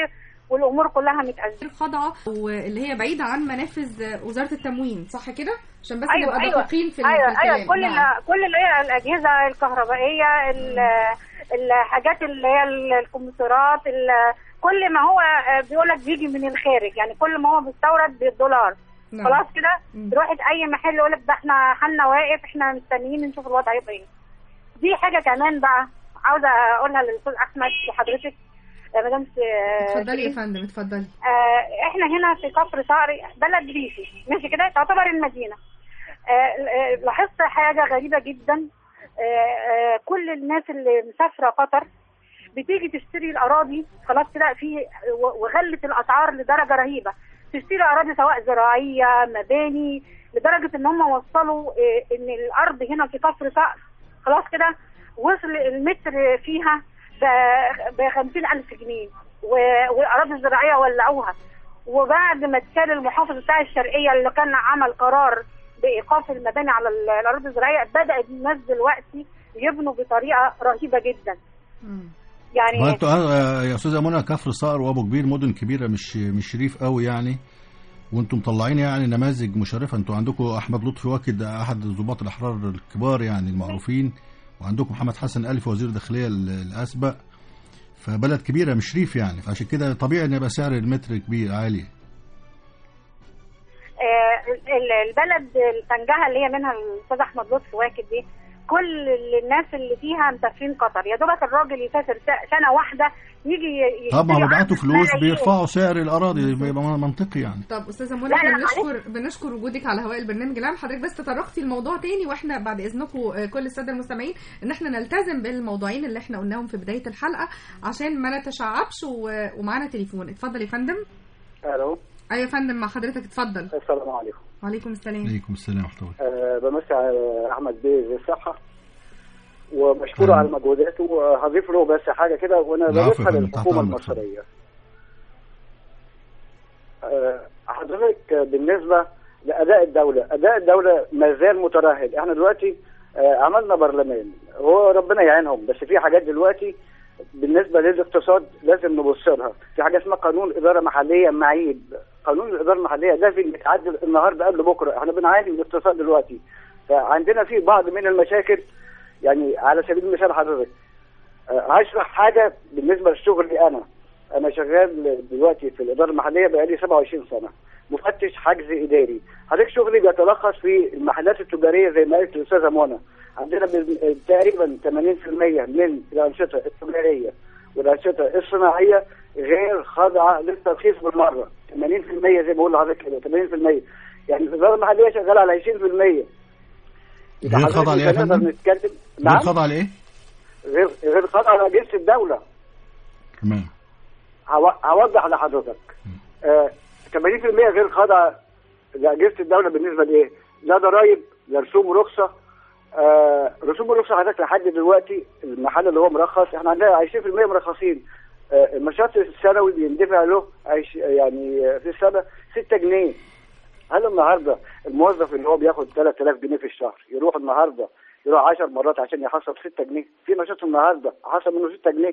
والامور كلها متأزمة خاضعه واللي هي بعيده عن منافذ وزاره التموين صح كده عشان بس ايوه نبقى ايوه دقيقين في ال- ايوه في ايوه الكلام. كل نعم. ال- كل اللي هي الاجهزه الكهربائيه ال- الحاجات اللي هي ال- الكمبيوترات ال- كل ما هو بيقول لك بيجي من الخارج يعني كل ما هو بيستورد بالدولار نعم. خلاص كده مم. تروح اي محل يقول لك ده احنا حالنا واقف احنا مستنيين نشوف الوضع هيبقى ايه دي حاجه كمان بقى عاوزه اقولها للاستاذ احمد وحضرتك يا مدام س- اتفضلي يا شيرين. فندم اتفضلي آه، احنا هنا في كفر صقر بلد ريفي ماشي كده تعتبر المدينه آه، آه، لاحظت حاجه غريبه جدا آه، آه، كل الناس اللي مسافره قطر بتيجي تشتري الاراضي خلاص كده في و- وغلت الاسعار لدرجه رهيبه تشتري اراضي سواء زراعيه مباني لدرجه ان هم وصلوا آه، ان الارض هنا في كفر صقر خلاص كده وصل المتر فيها ب 50000 جنيه و- والاراضي الزراعيه ولعوها وبعد ما اتشال المحافظ بتاع الشرقيه اللي كان عمل قرار بايقاف المباني على ال- الاراضي الزراعيه بدات الناس دلوقتي يبنوا بطريقه رهيبه جدا مم. يعني ما انتوا آه، يا استاذه منى كفر صقر وابو كبير مدن كبيره مش مش ريف قوي يعني وانتم مطلعين يعني نماذج مشرفه انتوا عندكم احمد لطفي واكد احد ضباط الاحرار الكبار يعني المعروفين وعندكم محمد حسن الف وزير الداخليه ال- الاسبق فبلد كبيره مش ريف يعني فعشان كده طبيعي ان يبقى سعر المتر كبير عالي آه، ال- البلد الفنجهه اللي هي منها الاستاذ احمد لطفي واكد دي كل الناس اللي فيها مسافرين قطر يا دوبك الراجل يسافر س- سنه واحده يجي ي- طب ما يشتري بيبعتوا عقد فلوس ملايين. بيرفعوا سعر الاراضي بيبقى منطقي يعني طب استاذه منى لا، احنا لا، بنشكر بنشكر وجودك على هواء البرنامج العام حضرتك بس تطرقتي الموضوع تاني واحنا بعد اذنكم آه، كل الساده المستمعين ان احنا نلتزم بالموضوعين اللي احنا قلناهم في بدايه الحلقه عشان ما نتشعبش و- ومعانا تليفون اتفضل يا فندم الو ايوه يا فندم مع حضرتك اتفضل السلام عليكم وعليكم السلام عليكم السلام ورحمه الله أه بمسي على احمد بيه زي الصحه وبشكره أهلا. على مجهوداته وهضيف له بس حاجه كده وانا العفو يا بضيفها فندم، تحت للحكومه أمرك. المصريه أه حضرتك بالنسبه لاداء الدوله اداء الدوله ما زال مترهل احنا دلوقتي أه عملنا برلمان هو ربنا يعينهم بس في حاجات دلوقتي بالنسبه للاقتصاد لازم نبص لها في حاجه اسمها قانون اداره محليه معيب قانون الاداره المحليه لازم يتعدل النهارده قبل بكره احنا بنعاني من الاقتصاد دلوقتي فعندنا في بعض من المشاكل يعني على سبيل المثال حضرتك آه، هشرح حاجه بالنسبه لشغلي انا انا شغال دلوقتي في الاداره المحليه بقالي 27 سنه مفتش حجز اداري حضرتك شغلي بيتلخص في المحلات التجاريه زي ما قالت الاستاذه منى عندنا بال- تقريبا 80% من الانشطه التجاريه والانشطه الصناعيه غير خاضعه للترخيص بالمره 80% زي ما بقول لحضرتك كده 80% يعني الاداره المحليه شغاله على 20% يبقى غير خاضعة حضرتك لإيه يا مش هنقدر فندم؟ نتكلم غير نعم خاضعه لايه؟ غير غير خاضعه لاجهزه الدوله تمام هو- هوضح لحضرتك آه 80% غير خاضعه لاجهزه الدوله بالنسبه لايه؟ لا ضرائب لا رسوم رخصه آه رسوم الرخصه حضرتك لحد دلوقتي المحل اللي هو مرخص احنا عندنا 20% مرخصين آه النشاط السنوي بيندفع له عش يعني آه، في السنه 6 جنيه هل النهارده الموظف اللي هو بياخد 3000 جنيه في الشهر يروح النهارده يروح 10 مرات عشان يحصل 6 جنيه في نشاط النهارده حصل منه 6 جنيه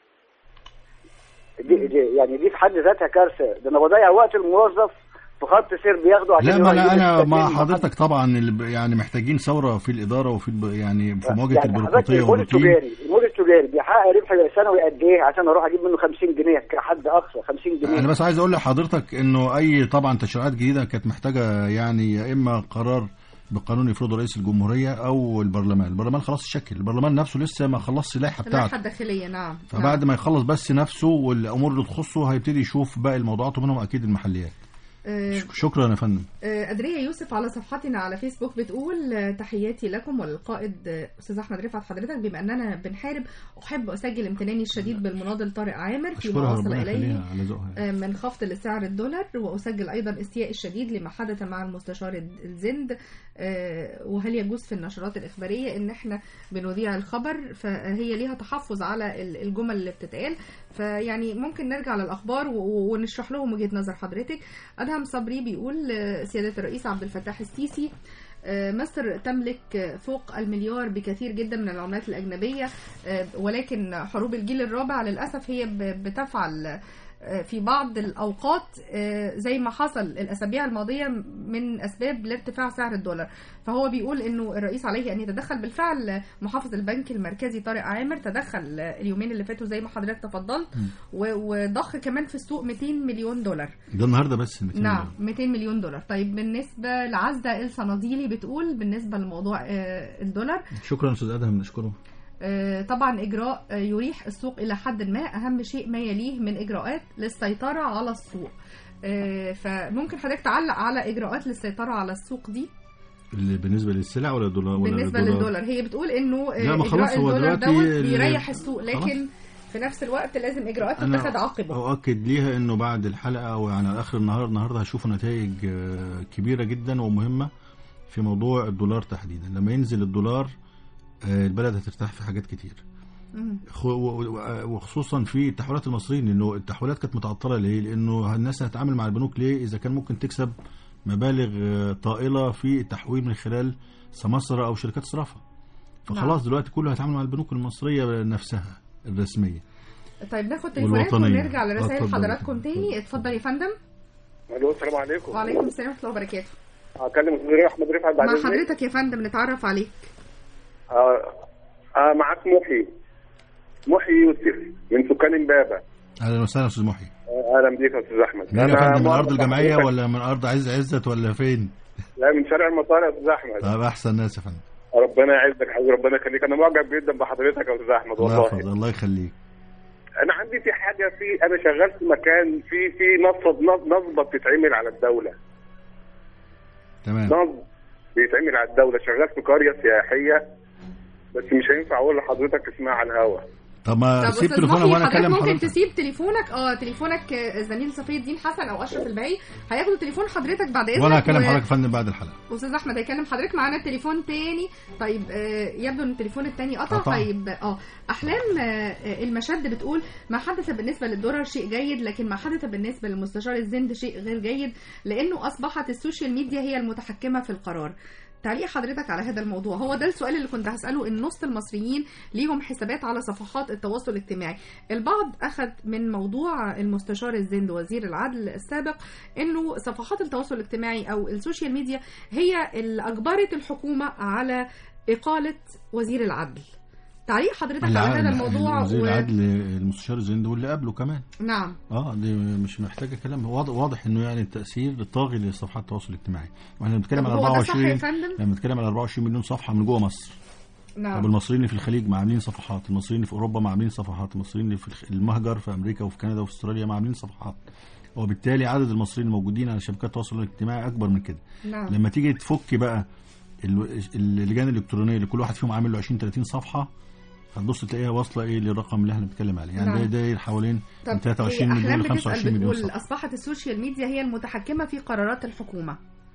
دي, دي يعني دي في حد ذاتها كارثه ده انا بضيع وقت الموظف في خط سير بياخده عشان لا يروح ما انا يجيب انا التسليم مع من حضرتك طبعا اللي ب- يعني محتاجين ثوره في الاداره وفي الب- يعني في مواجهه يعني حضرتك البيروقراطيه المول والروتين التجاري المول التجاري بيحقق ربح سنوي قد ايه عشان اروح اجيب منه 50 جنيه كحد اقصى 50 جنيه انا بس عايز اقول لحضرتك انه اي طبعا تشريعات جديده كانت محتاجه يعني يا اما قرار بقانون يفرضه رئيس الجمهوريه او البرلمان البرلمان خلاص اتشكل البرلمان نفسه لسه ما خلصش اللائحه اللائحه بتاعته الداخليه نعم فبعد ما يخلص بس نفسه والامور اللي تخصه هيبتدي يشوف باقي الموضوعات ومنهم اكيد المحليات آه، شكرا يا فندم آه، أدرية يوسف على صفحتنا على فيسبوك بتقول آه، تحياتي لكم وللقائد آه، أستاذ أحمد رفعت حضرتك بما أننا بنحارب أحب أسجل امتناني الشديد بالمناضل طارق عامر فيما اشكرها وصل ربنا إليه يخليها على ذوقها آه، من خفض لسعر الدولار وأسجل أيضا استياء الشديد لما حدث مع المستشار الزند آه، وهل يجوز في النشرات الإخبارية إن إحنا بنذيع الخبر فهي ليها تحفظ على ال- الجمل اللي بتتقال فيعني ممكن نرجع للأخبار و- و- ونشرح لهم وجهة نظر حضرتك أدهم صبري بيقول آه، سيادة الرئيس عبد الفتاح السيسي آه، مصر تملك آه، فوق المليار بكثير جدا من العملات الأجنبية آه، ولكن حروب الجيل الرابع للأسف هي ب- بتفعل آه، في بعض الاوقات آه، زي ما حصل الاسابيع الماضيه من اسباب لارتفاع سعر الدولار فهو بيقول انه الرئيس عليه ان يتدخل بالفعل محافظ البنك المركزي طارق عامر تدخل آه، اليومين اللي فاتوا زي ما حضرتك تفضلت و- وضخ كمان في السوق 200 مليون دولار ده النهارده بس 200 نعم مليون. 200 مليون دولار طيب بالنسبه لعزه الصناديلي بتقول بالنسبه لموضوع آه، الدولار شكرا استاذ ادهم نشكره آه، طبعا اجراء آه، يريح السوق الى حد ما اهم شيء ما يليه من اجراءات للسيطره على السوق آه، فممكن حضرتك تعلق على اجراءات للسيطره على السوق دي اللي بالنسبه للسلع ولا الدولار ولا بالنسبه للدولار هي بتقول انه آه، لا، ما خلاص اجراء هو الدولار دلوقتي دوت ال- بيريح السوق خلاص. لكن في نفس الوقت لازم اجراءات أنا تتخذ عقبه أؤكد ليها إنه بعد الحلقة أو يعني على آخر النهار النهاردة هشوفوا نتائج آه، كبيرة جدا ومهمة في موضوع الدولار تحديدا لما ينزل الدولار آه، البلد هترتاح في حاجات كتير مم. خ- و- و- وخصوصا في تحويلات المصريين لأنه التحويلات كانت متعطلة ليه؟ لأنه الناس هتتعامل مع البنوك ليه إذا كان ممكن تكسب مبالغ آه، طائلة في التحويل من خلال سماسرة أو شركات صرافة فخلاص نعم. دلوقتي كله هيتعامل مع البنوك المصرية نفسها الرسمية طيب ناخد تليفونات والوطنية. ونرجع لرسائل اتفضل. حضراتكم تاني اتفضل يا فندم الو السلام عليكم وعليكم السلام ورحمه الله وبركاته اكلم استاذ احمد رفعت بعد مع إذنك؟ حضرتك يا فندم نتعرف عليك آه آه معاك محي محي يوسف من سكان امبابه أهلا وسهلا أستاذ محي آه اهلا بيك يا استاذ احمد مين يا فندم من مؤمن ارض الجمعيه بحضرتك. ولا من ارض عز عزت ولا فين؟ لا من شارع المطار يا استاذ احمد طب احسن ناس يا فندم ربنا يعزك يا حبيبي ربنا يخليك انا معجب جدا بحضرتك يا استاذ احمد الله والله يحفظ الله يخليك انا عندي في حاجه في انا شغال في مكان في في نصب نصبه بتتعمل على الدوله تمام نصب بيتعمل على الدوله شغال في قريه سياحيه بس مش هينفع اقول لحضرتك اسمها على الهوا طب ما طب سيب استاذ تليفونك محي وانا حضرتك اكلم ممكن حضرتك تسيب تليفونك اه تليفونك آه، زميل صفي الدين حسن او اشرف البهي هياخدوا تليفون حضرتك بعد اذنك وانا هكلم و- حضرتك يا فندم بعد الحلقه استاذ احمد هيكلم حضرتك معانا تليفون تاني طيب آه، يبدو ان التليفون التاني قطع قطع. طيب اه احلام آه، آه، المشد بتقول ما حدث بالنسبه للدولار شيء جيد لكن ما حدث بالنسبه للمستشار الزند شيء غير جيد لانه اصبحت السوشيال ميديا هي المتحكمه في القرار تعليق حضرتك على هذا الموضوع هو ده السؤال اللي كنت هسأله ان نص المصريين ليهم حسابات على صفحات التواصل الاجتماعي البعض أخذ من موضوع المستشار الزند وزير العدل السابق انه صفحات التواصل الاجتماعي او السوشيال ميديا هي اللي اجبرت الحكومه على اقاله وزير العدل تعليق حضرتك على هذا الموضوع وزير و- العدل المستشار الزند واللي قبله كمان نعم اه دي مش محتاجه كلام واضح, واضح انه يعني التاثير طاغي لصفحات التواصل الاجتماعي واحنا بنتكلم طب على هو ده صح 24 يا فندم؟ لما بنتكلم على 24 مليون صفحه من جوه مصر طب نعم المصريين اللي في الخليج ما عاملين صفحات المصريين اللي في اوروبا ما عاملين صفحات المصريين اللي في الخ- المهجر في امريكا وفي كندا وفي استراليا ما عاملين صفحات وبالتالي عدد المصريين الموجودين على شبكات التواصل الاجتماعي اكبر من كده نعم لما تيجي تفك بقى ال- اللجان الالكترونيه اللي كل واحد فيهم عامل له 20 30 صفحه هتبص تلاقيها واصله ايه للرقم اللي احنا بنتكلم عليه يعني نعم. ده داير حوالين من 23 هي مليون أحلام ل 25 بتسأل مليون بتقول صفحه أصبحت السوشيال ميديا هي المتحكمة في قرارات الحكومة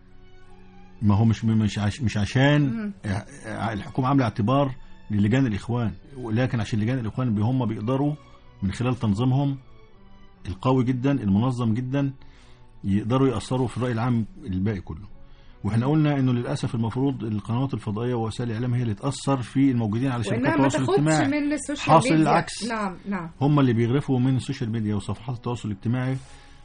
ما هو مش مش عش مش عشان مم. اه- الحكومه عامله اعتبار للجان الاخوان ولكن عشان لجان الاخوان بي- هم بيقدروا من خلال تنظيمهم القوي جدا المنظم جدا يقدروا ياثروا في الراي العام الباقي كله واحنا قلنا انه للاسف المفروض القنوات الفضائيه ووسائل الاعلام هي اللي تاثر في الموجودين على شبكات وإنها ما التواصل تاخدش الاجتماعي من السوشيال حاصل ميديا العكس نعم نعم هم اللي بيغرفوا من السوشيال ميديا وصفحات التواصل الاجتماعي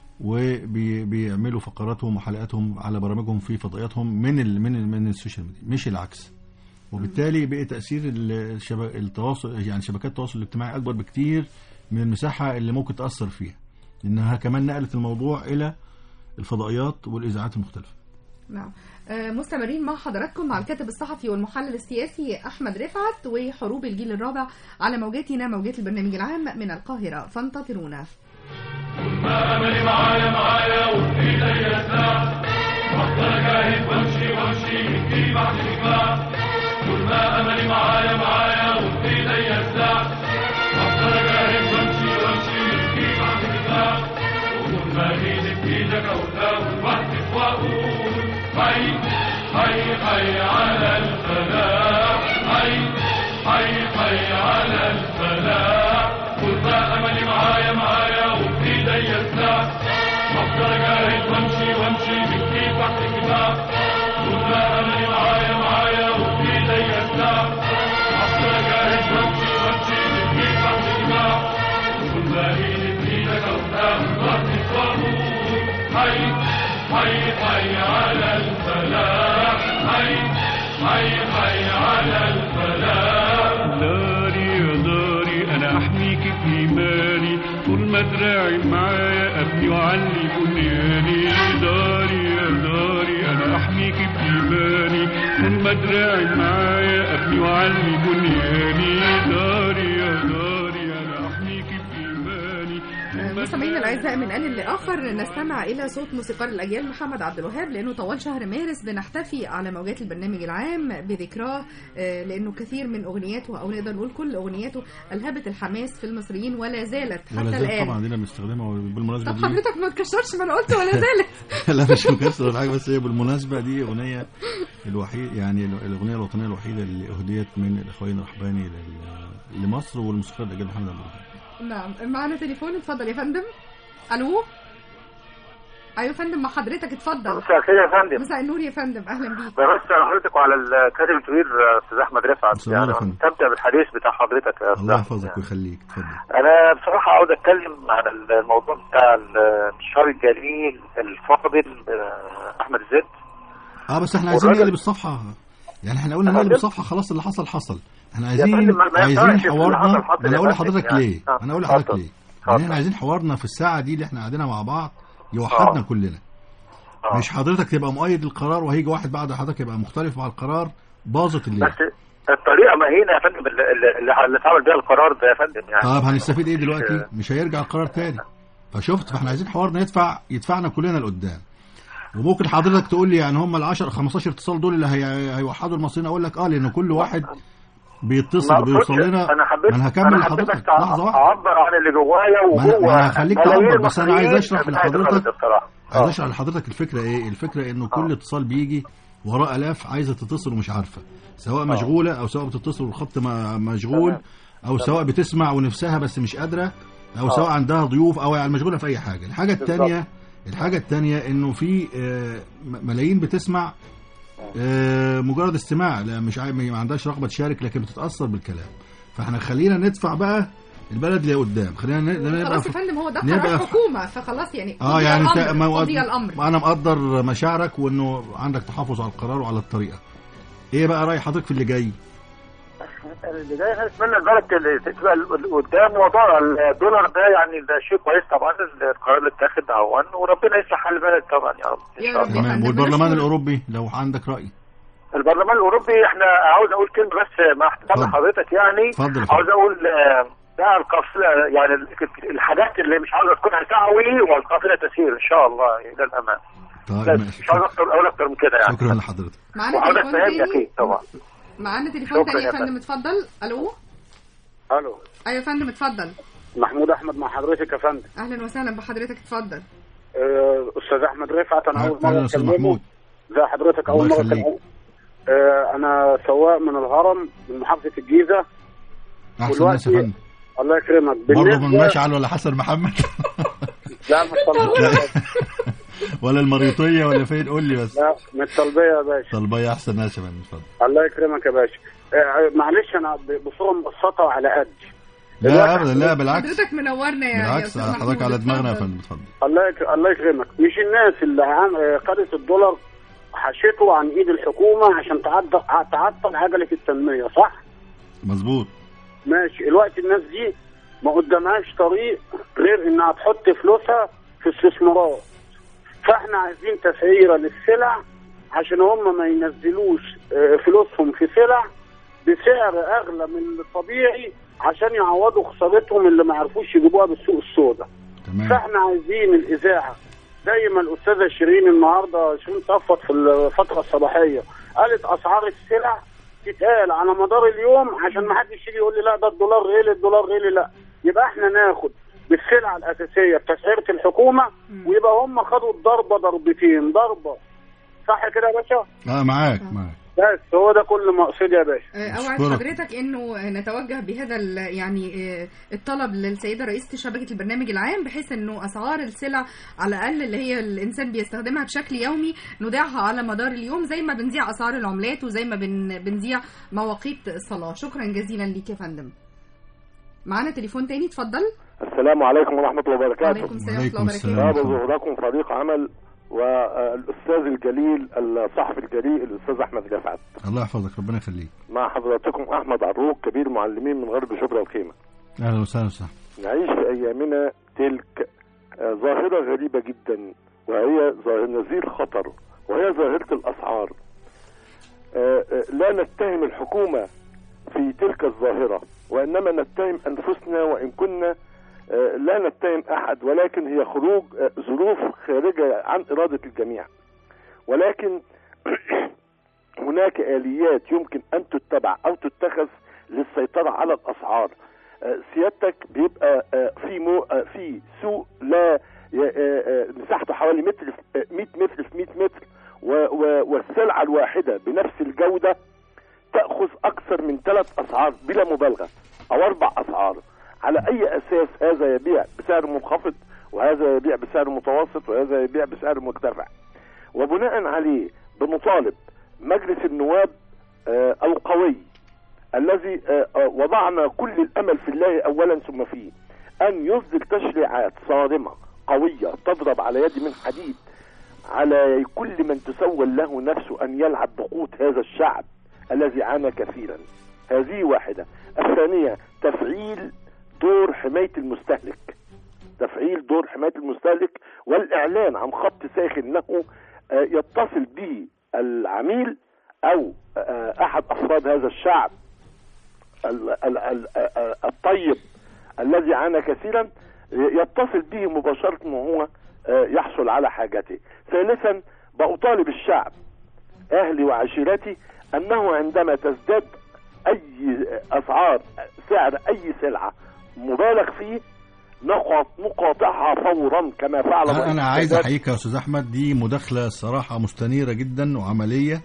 وبيعملوا فقراتهم وحلقاتهم على برامجهم في فضائياتهم من ال من ال من السوشيال ميديا مش العكس وبالتالي بقى تاثير الشبك التواصل يعني شبكات التواصل الاجتماعي اكبر بكتير من المساحه اللي ممكن تاثر فيها لانها كمان نقلت الموضوع الى الفضائيات والاذاعات المختلفه نعم آه، مستمرين مع حضراتكم مع الكاتب الصحفي والمحلل السياسي أحمد رفعت وحروب الجيل الرابع على موجاتنا موجات البرنامج العام من القاهرة فانتظرونا ما أملي معايا معايا وفي ايديا سلاح بفضل اجاهد وامشي وامشي من دي بعد دفاع طول ما املي معايا معايا وفي ايديا سلاح بفضل اجاهد وامشي وامشي من دي بعد دفاع وطول ما ايدي في ايدك اقول واحدة واقول حي حي حي على الفلاح حي حي حي على الفلاح طول ما املي معايا معايا وفي ايديا سلاح بفضل اجاهد وامشي وامشي بكتير تحت الكتاب طول ما املي معايا معايا وفي ايديا سلاح بفضل اجاهد وامشي وامشي بكتير تحت الكتاب طول ما ايدي في ايدك كوكب الأرض وقود حي حي حي على الفلاح حي حي حي على الفلاح داري يا داري انا احميك بايماني طول ما دراعي معايا ابني وعلي بنياني داري يا داري انا احميك بايماني طول ما دراعي معايا ابني وعلي بنياني داري يا داري انا احميك بايماني مستمعينا الاعزاء من ان لاخر نستمع الى صوت موسيقار الاجيال محمد عبد الوهاب لانه طوال شهر مارس بنحتفي على موجات البرنامج العام بذكراه آه، لانه كثير من اغنياته او نقدر نقول كل اغنياته الهبت الحماس في المصريين ولا زالت حتى ولا زال الان طبعا دينا بنستخدمها وبالمناسبه طب دي حضرتك ما تكشرش ما انا قلت ولا زالت لا مش مكسر ولا حاجه بس هي بالمناسبه دي اغنيه الوحيد يعني الاغنيه الوطنيه الوحيده اللي اهديت من الاخوين الرحباني لل- لمصر والموسيقار الاجيال محمد عبد الوهاب نعم معنا تليفون اتفضل يا فندم الو ايوه يا فندم مع حضرتك اتفضل مساء الخير يا فندم مساء النور يا فندم اهلا بيك بمسي على حضرتك وعلى الكاتب الكبير استاذ احمد رفعت مساء يعني النور يا فندم. مستمتع بالحديث بتاع حضرتك يا الله استاذ يحفظك ويخليك اتفضل انا بصراحه عاوز اتكلم عن الموضوع بتاع الشعر الجليل الفاضل آه، احمد زد اه بس احنا عايزين والراجل- نقلب الصفحه يعني احنا قلنا نقلب الصفحه خلاص اللي حصل حصل احنا يا فندم، عايزين ما- ما عايزين ينفعش اللي حوارنا حصل حصل ما انا يا اقول فندم لحضرتك يعني. ليه آه، انا اقول لحضرتك اتفضل. ليه يعني احنا عايزين حوارنا في الساعه دي اللي احنا قاعدينها مع بعض يوحدنا كلنا مش حضرتك تبقى مؤيد القرار وهيجي واحد بعد حضرتك يبقى مختلف مع القرار باظت الليله بس الطريقه مهينه يا فندم اللي, اللي, اللي اتعمل بيها القرار ده يا فندم يعني طب هنستفيد ايه دلوقتي مش هيرجع القرار تاني فشفت فاحنا عايزين حوارنا يدفع يدفعنا كلنا لقدام وممكن حضرتك تقول لي يعني هم ال 10 15 اتصال دول اللي هي... هيوحدوا المصريين اقول لك اه لان كل واحد بيتصل ما بيوصل أقصدش- لنا انا حبيت ما انا هكمل أنا حبيت لحضرتك بس لحظه واحده اعبر عن اللي جوايا ما أنا- وجوه ما أنا هخليك ملايين تعبر، بس أنا عايز المصريين أشرح بتاعت لحضرتك. البلد بصراحه عايز اشرح لحضرتك الفكره ايه الفكره انه كل اتصال بيجي وراه الاف عايزه تتصل ومش عارفه سواء مشغوله او سواء بتتصل والخط ما- مشغول تمام. او سواء بتسمع ونفسها بس مش قادره او آه. سواء عندها ضيوف او يعني مشغوله في اي حاجه الحاجه بالظبط. الثانيه الحاجه الثانيه انه في آه، م- ملايين بتسمع آه، مجرد استماع لا مش عاي- ما عندهاش رغبه تشارك لكن بتتاثر بالكلام فاحنا خلينا ندفع بقى البلد لقدام خلينا ن- نبقى خلاص يا في- فندم هو ده نبقى قرار في- حكومه فخلاص يعني اه قضي يعني الأمر، انت ما قضي الامر انا مقدر مشاعرك وانه عندك تحفظ على القرار وعلى الطريقه ايه بقى راي حضرتك في اللي جاي البدايه احنا نتمنى البلد تل- تبقى ال- قدام موضوع الدولار ده يعني ده شيء كويس طبعا القرار اللي اتاخد اهون وربنا يصلح حال البلد طبعا يا رب ان يا شاء رب الله تمام والبرلمان الاوروبي لو عندك راي البرلمان الاوروبي احنا عاوز اقول كلمه بس مع احترام اتفضل. حضرتك يعني اتفضل يا فندم. عاوز اقول آه، ده القافله يعني ال- الحاجات اللي مش عاوز تكونها تعوي والقافله تسير ان شاء الله الى الامام طيب بس ماشي مش عاوز اكتر اقول اكتر من كده يعني شكرا لحضرتك معانا وحضرتك تليفون فاهمني تاني اكيد طبعا معانا تليفون شكرا تاني يا يا فندم فندم. اتفضل الو الو ايوه يا فندم اتفضل محمود احمد مع حضرتك يا فندم اهلا وسهلا بحضرتك اتفضل آه، استاذ احمد رفعت انا اول اهلا مره يا استاذ اكلمه محمود زي حضرتك اول الله مره يخليك. اكلمه آه، انا سواق من الهرم من محافظه الجيزه احسن ناس يا دلوقتي- فندم الله يكرمك برضه من بالنسبه مشعل ولا حسن محمد لا مش طلبيه لا. ولا المريطيه ولا فين قول لي بس لا مش طلبيه يا باشا طلبيه احسن ناس يا فندم اتفضل الله يكرمك يا باشا آه، معلش انا ب- بصوره مبسطه وعلى قد لا ابدا لا بالعكس حضرتك منورنا يا يا بالعكس أستاذ حضرتك محمود، على دماغنا يا اتفضل. فندم اتفضل الله يك... الله يكرمك مش الناس اللي عن... آه، خدت الدولار حشته عن ايد الحكومه عشان تعدل تعطل عجله التنميه صح؟ مظبوط ماشي الوقت الناس دي ما قدامهاش طريق غير انها تحط فلوسها في استثمارات فاحنا عايزين تسعيره للسلع عشان هم ما ينزلوش آه، فلوسهم في سلع بسعر اغلى من الطبيعي عشان يعوضوا خسارتهم اللي ما عرفوش يجيبوها بالسوق السوداء تمام فاحنا عايزين الاذاعه زي ما الاستاذه شيرين النهارده شيرين صفت في الفتره الصباحيه قالت اسعار السلع تتقال على مدار اليوم عشان ما حدش يجي يقول لي لا ده الدولار غلي الدولار غلي لا يبقى احنا ناخد بالسلع الاساسيه بتسعيره الحكومه ويبقى هم خدوا الضربه ضربتين ضربه صح كده يا باشا؟ اه معاك معاك بس هو ده كل مقصدي يا باشا آه، اوعد أشكرك. حضرتك انه نتوجه بهذا ال- يعني آه، الطلب للسيده رئيسه شبكه البرنامج العام بحيث انه اسعار السلع على الاقل اللي هي الانسان بيستخدمها بشكل يومي نذاعها على مدار اليوم زي ما بنذيع اسعار العملات وزي ما بن- بنذيع مواقيت الصلاه شكرا جزيلا ليك يا فندم معانا تليفون تاني اتفضل السلام عليكم ورحمة الله وبركاته وعليكم السلام ورحمة الله وبركاته. باب ظهوركم فريق عمل والأستاذ الجليل الصحفي الجليل الأستاذ أحمد رفعت الله يحفظك ربنا يخليك مع حضراتكم أحمد عروق كبير معلمين من غرب شبرا الخيمة اهلا وسهلا وسهلا نعيش في أيامنا تلك آه، ظاهرة غريبة جدا وهي ظاهرة نزيل خطر وهي ظاهرة الأسعار آه، آه، لا نتهم الحكومة في تلك الظاهرة وإنما نتهم أنفسنا وإن كنا آه، لا نتهم أحد ولكن هي خروج آه، ظروف خارجة عن إرادة الجميع ولكن هناك آليات يمكن أن تتبع أو تتخذ للسيطرة على الأسعار آه، سيادتك بيبقى آه، في مو آه، في سوق لا ي- آه، آه، مساحته حوالي متر في- آه، 100 متر في 100 متر و- و- والسلعة الواحدة بنفس الجودة تأخذ أكثر من ثلاث أسعار بلا مبالغة أو أربع أسعار على أي أساس هذا يبيع بسعر منخفض وهذا يبيع بسعر متوسط وهذا يبيع بسعر مرتفع وبناء عليه بنطالب مجلس النواب آه، القوي الذي آه، آه، وضعنا كل الامل في الله اولا ثم فيه ان يصدر تشريعات صارمه قويه تضرب على يد من حديد على كل من تسول له نفسه ان يلعب بقوت هذا الشعب الذي عانى كثيرا هذه واحده الثانيه تفعيل دور حمايه المستهلك تفعيل دور حمايه المستهلك والاعلان عن خط ساخن له آه، يتصل به العميل او آه، احد افراد هذا الشعب ال- ال- ال- آه، الطيب الذي عانى كثيرا يتصل به مباشرة وهو آه، يحصل على حاجته ثالثا بأطالب الشعب أهلي وعشيرتي أنه عندما تزداد أي أسعار سعر أي سلعة مبالغ فيه نقاط نقاطعها فورا كما فعل انا رئيس أنا عايز السادات. احييك يا استاذ احمد دي مداخله صراحه مستنيره جدا وعمليه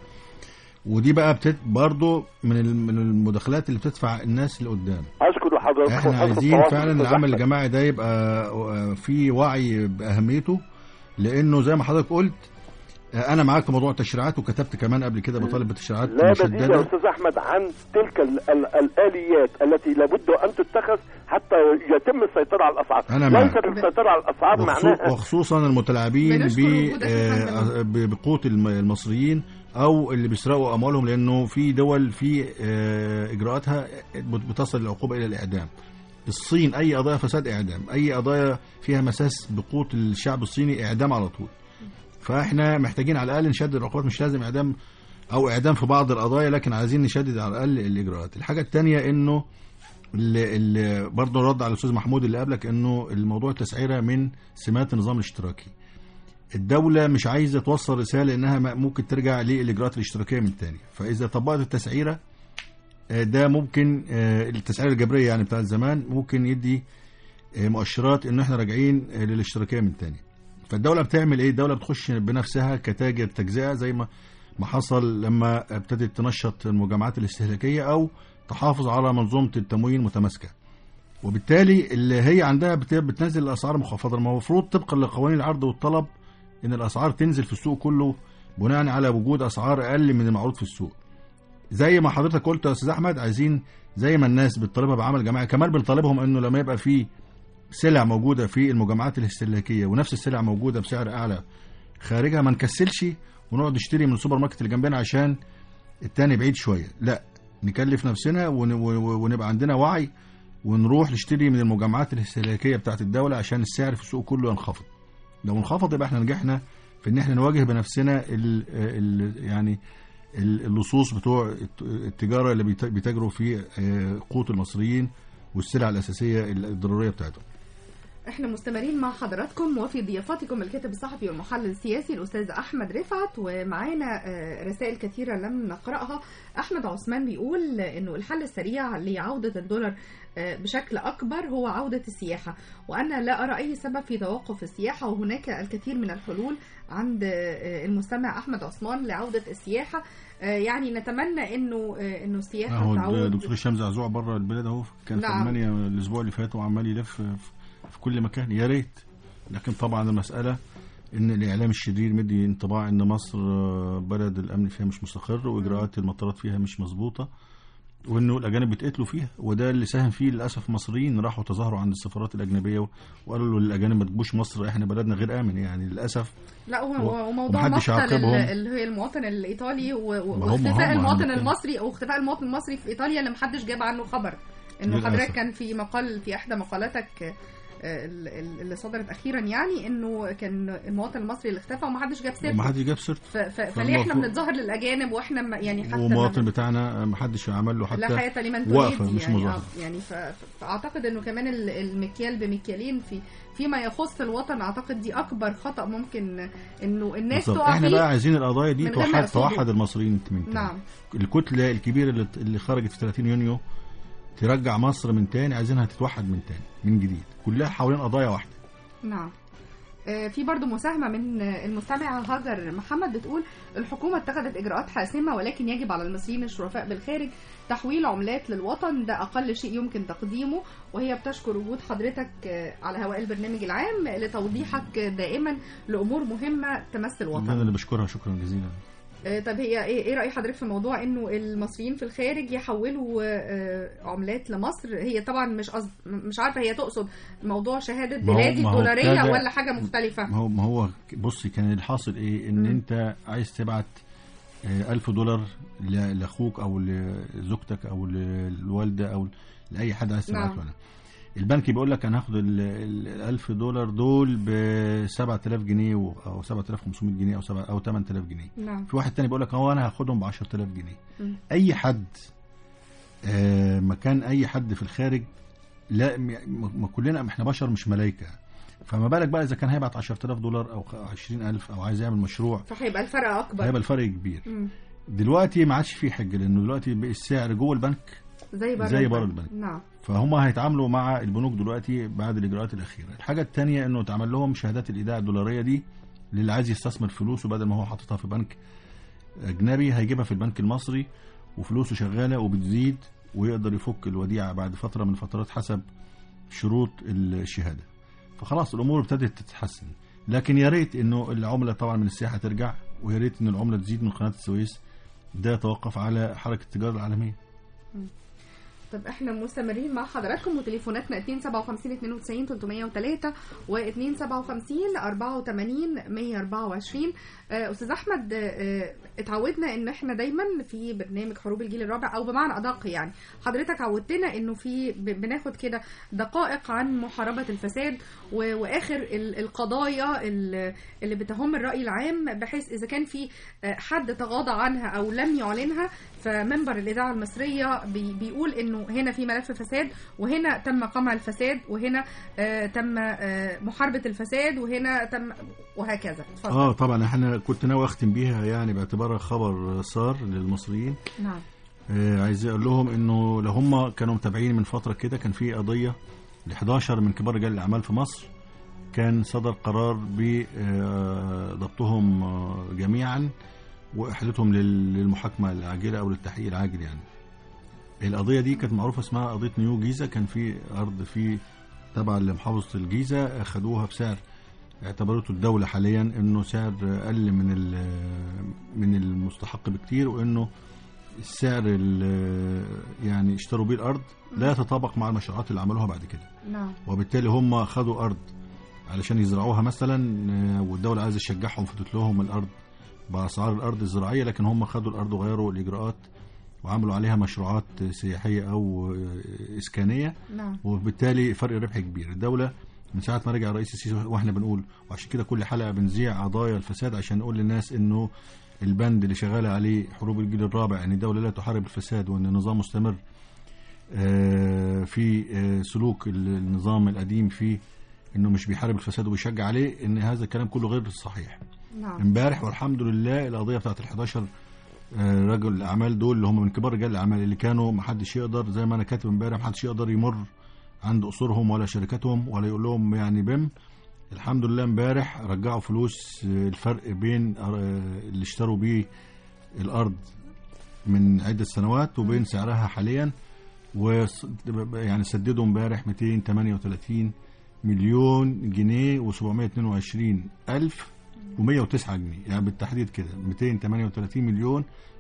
ودي بقى بتت برضه من ال- من المداخلات اللي بتدفع الناس لقدام أشكر حضرتك احنا وحسن عايزين التواصل فعلا أستاذ العمل أحمد. الجماعي ده يبقى آه، في وعي باهميته لانه زي ما حضرتك قلت آه، انا معاك في موضوع التشريعات وكتبت كمان قبل كده بطالب بتشريعات لا بديل يا مشدده استاذ احمد عن تلك ال ال الاليات التي لابد ان تتخذ حتى يتم السيطره على الاسعار أنا معك. ليست السيطره على الاسعار وخصو- معناها وخصوصا المتلاعبين بنشكر ب- وجودك يا آه، فندم. ب- بقوت الم- المصريين او اللي بيسرقوا اموالهم لانه في دول في آه، اجراءاتها بت- بتصل العقوبه الى الاعدام الصين اي قضايا فساد اعدام اي قضايا فيها مساس بقوت الشعب الصيني اعدام على طول فاحنا محتاجين على الاقل نشدد العقوبات مش لازم اعدام او اعدام في بعض القضايا لكن عايزين نشدد على الاقل الاجراءات الحاجه الثانيه انه اللي, اللي برضه رد على الاستاذ محمود اللي قبلك انه الموضوع التسعيره من سمات النظام الاشتراكي الدولة مش عايزة توصل رسالة انها م- ممكن ترجع للاجراءات الاشتراكية من تاني فاذا طبقت التسعيرة آه، ده ممكن آه، التسعيرة الجبرية يعني بتاعت زمان ممكن يدي آه، مؤشرات ان احنا راجعين آه، للاشتراكية من تاني فالدولة بتعمل ايه الدولة بتخش بنفسها كتاجر تجزئة زي ما ما حصل لما ابتدت تنشط المجامعات الاستهلاكية او تحافظ على منظومة التموين متماسكة وبالتالي اللي هي عندها بت- بتنزل الاسعار مخفضه المفروض طبقا لقوانين العرض والطلب ان الاسعار تنزل في السوق كله بناء على وجود اسعار اقل من المعروض في السوق زي ما حضرتك قلت يا استاذ احمد عايزين زي ما الناس بتطالبها بعمل جماعي كمان بنطالبهم انه لما يبقى في سلع موجوده في المجمعات الاستهلاكيه ونفس السلع موجوده بسعر اعلى خارجها ما نكسلش ونقعد نشتري من السوبر ماركت اللي جنبنا عشان التاني بعيد شويه لا نكلف نفسنا ون- ون- ونبقى عندنا وعي ونروح نشتري من المجمعات الاستهلاكيه بتاعت الدوله عشان السعر في السوق كله ينخفض لو انخفض يبقى احنا نجحنا في ان احنا نواجه بنفسنا ال ال يعني ال- اللصوص بتوع الت- التجاره اللي بيت- بيتاجروا في آه، قوت المصريين والسلع الاساسيه الضروريه بتاعتهم احنا مستمرين مع حضراتكم وفي ضيافتكم الكاتب الصحفي والمحلل السياسي الاستاذ احمد رفعت ومعانا آه، رسائل كثيره لم نقراها احمد عثمان بيقول انه الحل السريع لعوده الدولار آه، بشكل اكبر هو عوده السياحه وانا لا ارى اي سبب في توقف السياحه وهناك الكثير من الحلول عند آه، المستمع احمد عثمان لعوده السياحه آه، يعني نتمنى انه آه، انه السياحه اهو تعود الدكتور هشام زعزوع بره البلاد اهو كان في نعم. المانيا الاسبوع اللي فات وعمال يلف في- في كل مكان يا ريت لكن طبعا المساله ان الاعلام الشرير مدي انطباع ان مصر آه، بلد الامن فيها مش مستقر واجراءات المطارات فيها مش مظبوطه وانه الاجانب بيتقتلوا فيها وده اللي ساهم فيه للاسف مصريين راحوا تظاهروا عند السفارات الاجنبيه وقالوا له للاجانب ما تجوش مصر احنا بلدنا غير امن يعني للاسف لا و- هو وموضوع ومحدش مقتل يعاقبهم. ال- اللي هي المواطن الايطالي و- و- ما هم- واختفاء هم المواطن عندك- المصري واختفاء المواطن المصري في ايطاليا اللي محدش جاب عنه خبر انه للأسف. حضرتك كان في مقال في احدى مقالاتك آه، ال- ال- اللي صدرت اخيرا يعني انه كان المواطن المصري اللي اختفى ومحدش جاب سيرته ومحدش جاب سيرته ف- ف- فليه احنا فالمفروض- بنتظاهر للاجانب واحنا ما- يعني حتى ومواطن ما- بتاعنا ما حدش عمل له حتى لا حياة لمن وقفه تنادي مش يعني مظاهره آه، يعني ف- ف- فاعتقد انه كمان ال- المكيال بمكيالين في فيما يخص الوطن اعتقد دي اكبر خطا ممكن انه الناس بالظبط تقع احنا فيه بقى عايزين القضايا دي من غير ما توحد يقصدوا. توحد المصريين من تاني نعم الكتله الكبيره اللي, اللي خرجت في 30 يونيو ترجع مصر من تاني عايزينها تتوحد من تاني من جديد كلها حوالين قضايا واحده نعم آه، في برضو مساهمة من آه، المستمعة هاجر محمد بتقول الحكومة اتخذت إجراءات حاسمة ولكن يجب على المصريين الشرفاء بالخارج تحويل عملات للوطن ده أقل شيء يمكن تقديمه وهي بتشكر وجود حضرتك آه، على هواء البرنامج العام لتوضيحك دائما لأمور مهمة تمس انا الوطن اللي بشكرها شكرا جزيلا آه، طب هي ايه إيه رأي حضرتك في موضوع انه المصريين في الخارج يحولوا آه، عملات لمصر هي طبعا مش قصد مش عارفة هي تقصد موضوع شهادة ما هو- بلادي ما هو الدولارية ابتدى- ولا حاجة مختلفة ما هو ما هو بصي كان الحاصل ايه ان مم. انت عايز تبعت آه، ألف دولار ل- لاخوك او لزوجتك او للوالده او لاي حد عايز نعم. تبعته له البنك بيقول لك انا هاخد ال ال- 1000 دولار دول ب 7000 جنيه و- او 7500 جنيه او 7 او 8000 جنيه نعم في واحد تاني بيقول لك هو انا هاخدهم ب 10000 جنيه مم. اي حد آه، مكان اي حد في الخارج لا م- م- كلنا احنا بشر مش ملائكه فما بالك بقى اذا كان هيبعت 10000 دولار او 20000 او عايز يعمل مشروع فهيبقى الفرق اكبر هيبقى الفرق كبير مم. دلوقتي ما عادش في حجه لانه دلوقتي بقى السعر جوه البنك زي بره زي بره البنك. نعم فهم هيتعاملوا مع البنوك دلوقتي بعد الاجراءات الاخيره الحاجه الثانيه انه اتعمل لهم شهادات الايداع الدولاريه دي للي عايز يستثمر فلوسه بدل ما هو حاططها في بنك اجنبي هيجيبها في البنك المصري وفلوسه شغاله وبتزيد ويقدر يفك الوديعه بعد فتره من الفترات حسب شروط الشهاده فخلاص الامور ابتدت تتحسن لكن يا ريت انه العمله طبعا من السياحه ترجع ويا ريت ان العمله تزيد من قناه السويس ده يتوقف على حركه التجاره العالميه طب احنا مستمرين مع حضراتكم وتليفوناتنا 257 92 303 و 257 84 124 آه، استاذ احمد آه، اتعودنا ان احنا دايما في برنامج حروب الجيل الرابع او بمعنى ادق يعني حضرتك عودتنا انه في ب- بناخد كده دقائق عن محاربه الفساد و- واخر ال- القضايا ال- اللي بتهم الراي العام بحيث اذا كان في آه، حد تغاضى عنها او لم يعلنها فمنبر الاذاعه المصريه بي- بيقول انه هنا في ملف فساد وهنا تم قمع الفساد وهنا آه، تم آه، محاربه الفساد وهنا تم وهكذا اتفضل اه طبعا احنا كنت ناوي اختم بيها يعني باعتبارها خبر صار للمصريين نعم آه عايز اقول لهم انه لو هم كانوا متابعين من فتره كده كان في قضيه ل 11 من كبار رجال الاعمال في مصر كان صدر قرار بضبطهم جميعا واحالتهم لل- للمحاكمه العاجله او للتحقيق العاجل يعني القضيه دي كانت معروفه اسمها قضيه نيو جيزه كان في ارض في تبع لمحافظه الجيزه خدوها بسعر اعتبرته الدولة حاليا انه سعر اقل من ال- من المستحق بكتير وانه السعر ال- يعني اشتروا بيه الارض لا يتطابق مع المشروعات اللي عملوها بعد كده نعم وبالتالي هم خدوا ارض علشان يزرعوها مثلا آه، والدولة عايزة تشجعهم فدت لهم الارض باسعار الارض الزراعية لكن هم خدوا الارض وغيروا الاجراءات وعملوا عليها مشروعات سياحية او آه، اسكانية نعم وبالتالي فرق ربح كبير الدولة من ساعة ما رجع الرئيس السيسي واحنا بنقول وعشان كده كل حلقة بنذيع قضايا الفساد عشان نقول للناس انه البند اللي شغالة عليه حروب الجيل الرابع ان الدولة لا تحارب الفساد وان النظام مستمر آه، في آه، سلوك ال- النظام القديم فيه انه مش بيحارب الفساد وبيشجع عليه ان هذا الكلام كله غير صحيح نعم امبارح والحمد لله القضيه بتاعت ال 11 آه، رجل الاعمال دول اللي هم من كبار رجال الاعمال اللي كانوا ما حدش يقدر زي ما انا كاتب امبارح ما حدش يقدر يمر عند قصورهم ولا شركاتهم ولا يقول لهم يعني بم الحمد لله امبارح رجعوا فلوس آه، الفرق بين آه، اللي اشتروا بيه الارض من عده سنوات وبين سعرها حاليا و يعني سددوا امبارح 238 مليون جنيه و722 الف و109 جنيه يعني بالتحديد كده 238 مليون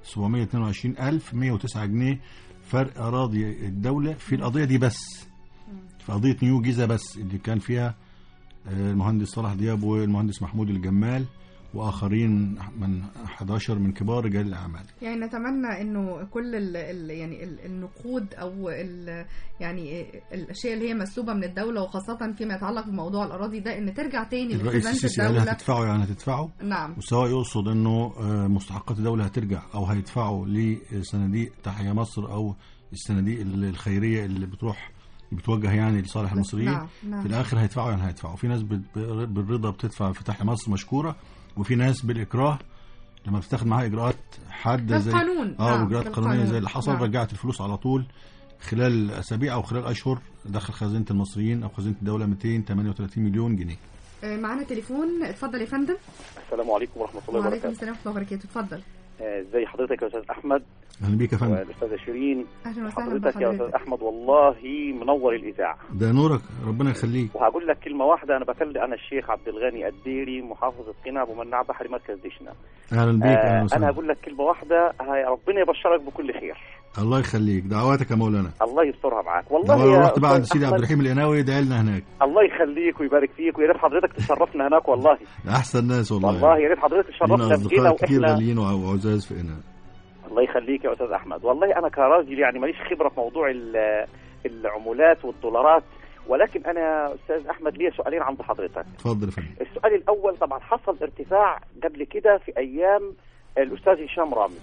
722 ألف 109 جنيه فرق أراضي الدولة في القضية دي بس في قضية نيو جيزة بس اللي كان فيها آه، المهندس صلاح دياب والمهندس محمود الجمال وآخرين من 11 من كبار رجال الأعمال يعني نتمنى انه كل ال ال يعني ال النقود او ال يعني الاشياء اللي هي مسلوبه من الدوله وخاصه فيما يتعلق بموضوع الاراضي ده ان ترجع تاني الرئيس لخزانه السيسي قال الدوله هتدفعه يعني هتدفعه نعم وسواء يقصد انه آه، مستحقات الدوله هترجع او هيدفعوا لصناديق تحيا مصر او الصناديق الخيريه اللي بتروح بتوجه يعني لصالح المصريين نعم، نعم. في الاخر هيدفعوا يعني هيدفعوا في ناس بت- بالرضا بتدفع في تحيا مصر مشكوره وفي ناس بالاكراه لما بتاخد معاها اجراءات حاده زي بالقانون، اه نعم، اجراءات بالقانون، قانونيه زي اللي حصل نعم. رجعت الفلوس على طول خلال اسابيع او خلال اشهر دخل خزينه المصريين او خزينه الدوله 238 مليون جنيه آه، معانا تليفون اتفضل يا فندم السلام عليكم ورحمة الله وعليكم وبركاته السلام ورحمه الله وبركاته اتفضل آه، ازي حضرتك يا أستاذ أحمد اهلا بيك يا فندم والأستاذة شيرين اهلا وسهلا حضرتك يا أستاذ بحضرتك أحمد والله منور الإذاعة ده نورك ربنا يخليك وهقول لك كلمة واحدة أنا بكلم أنا الشيخ عبد الغني الديري محافظ قنا أبو مناع بحري مركز دشنا اهلا بيك اهلا آه أنا وسهلا هقول لك كلمة واحدة هاي ربنا يبشرك بكل خير الله يخليك دعواتك يا مولانا الله يسترها معاك والله والله يا رحت بقى عند أستاذ سيدي عبد أحمد، الرحيم القناوي يدعي لنا هناك الله يخليك ويبارك فيك ويا ريت حضرتك تشرفنا هناك والله احسن ناس والله والله يا ريت حضرتك لينا تشرفنا في قنا اصدقاء كتير وإحنا غاليين وع- وعزاز في قنا الله يخليك يا استاذ احمد والله انا كراجل يعني ماليش خبره في موضوع ال- العمولات والدولارات ولكن انا استاذ احمد ليا سؤالين عند حضرتك اتفضل يا فندم السؤال الاول طبعا حصل ارتفاع قبل كده في ايام الاستاذ هشام رامز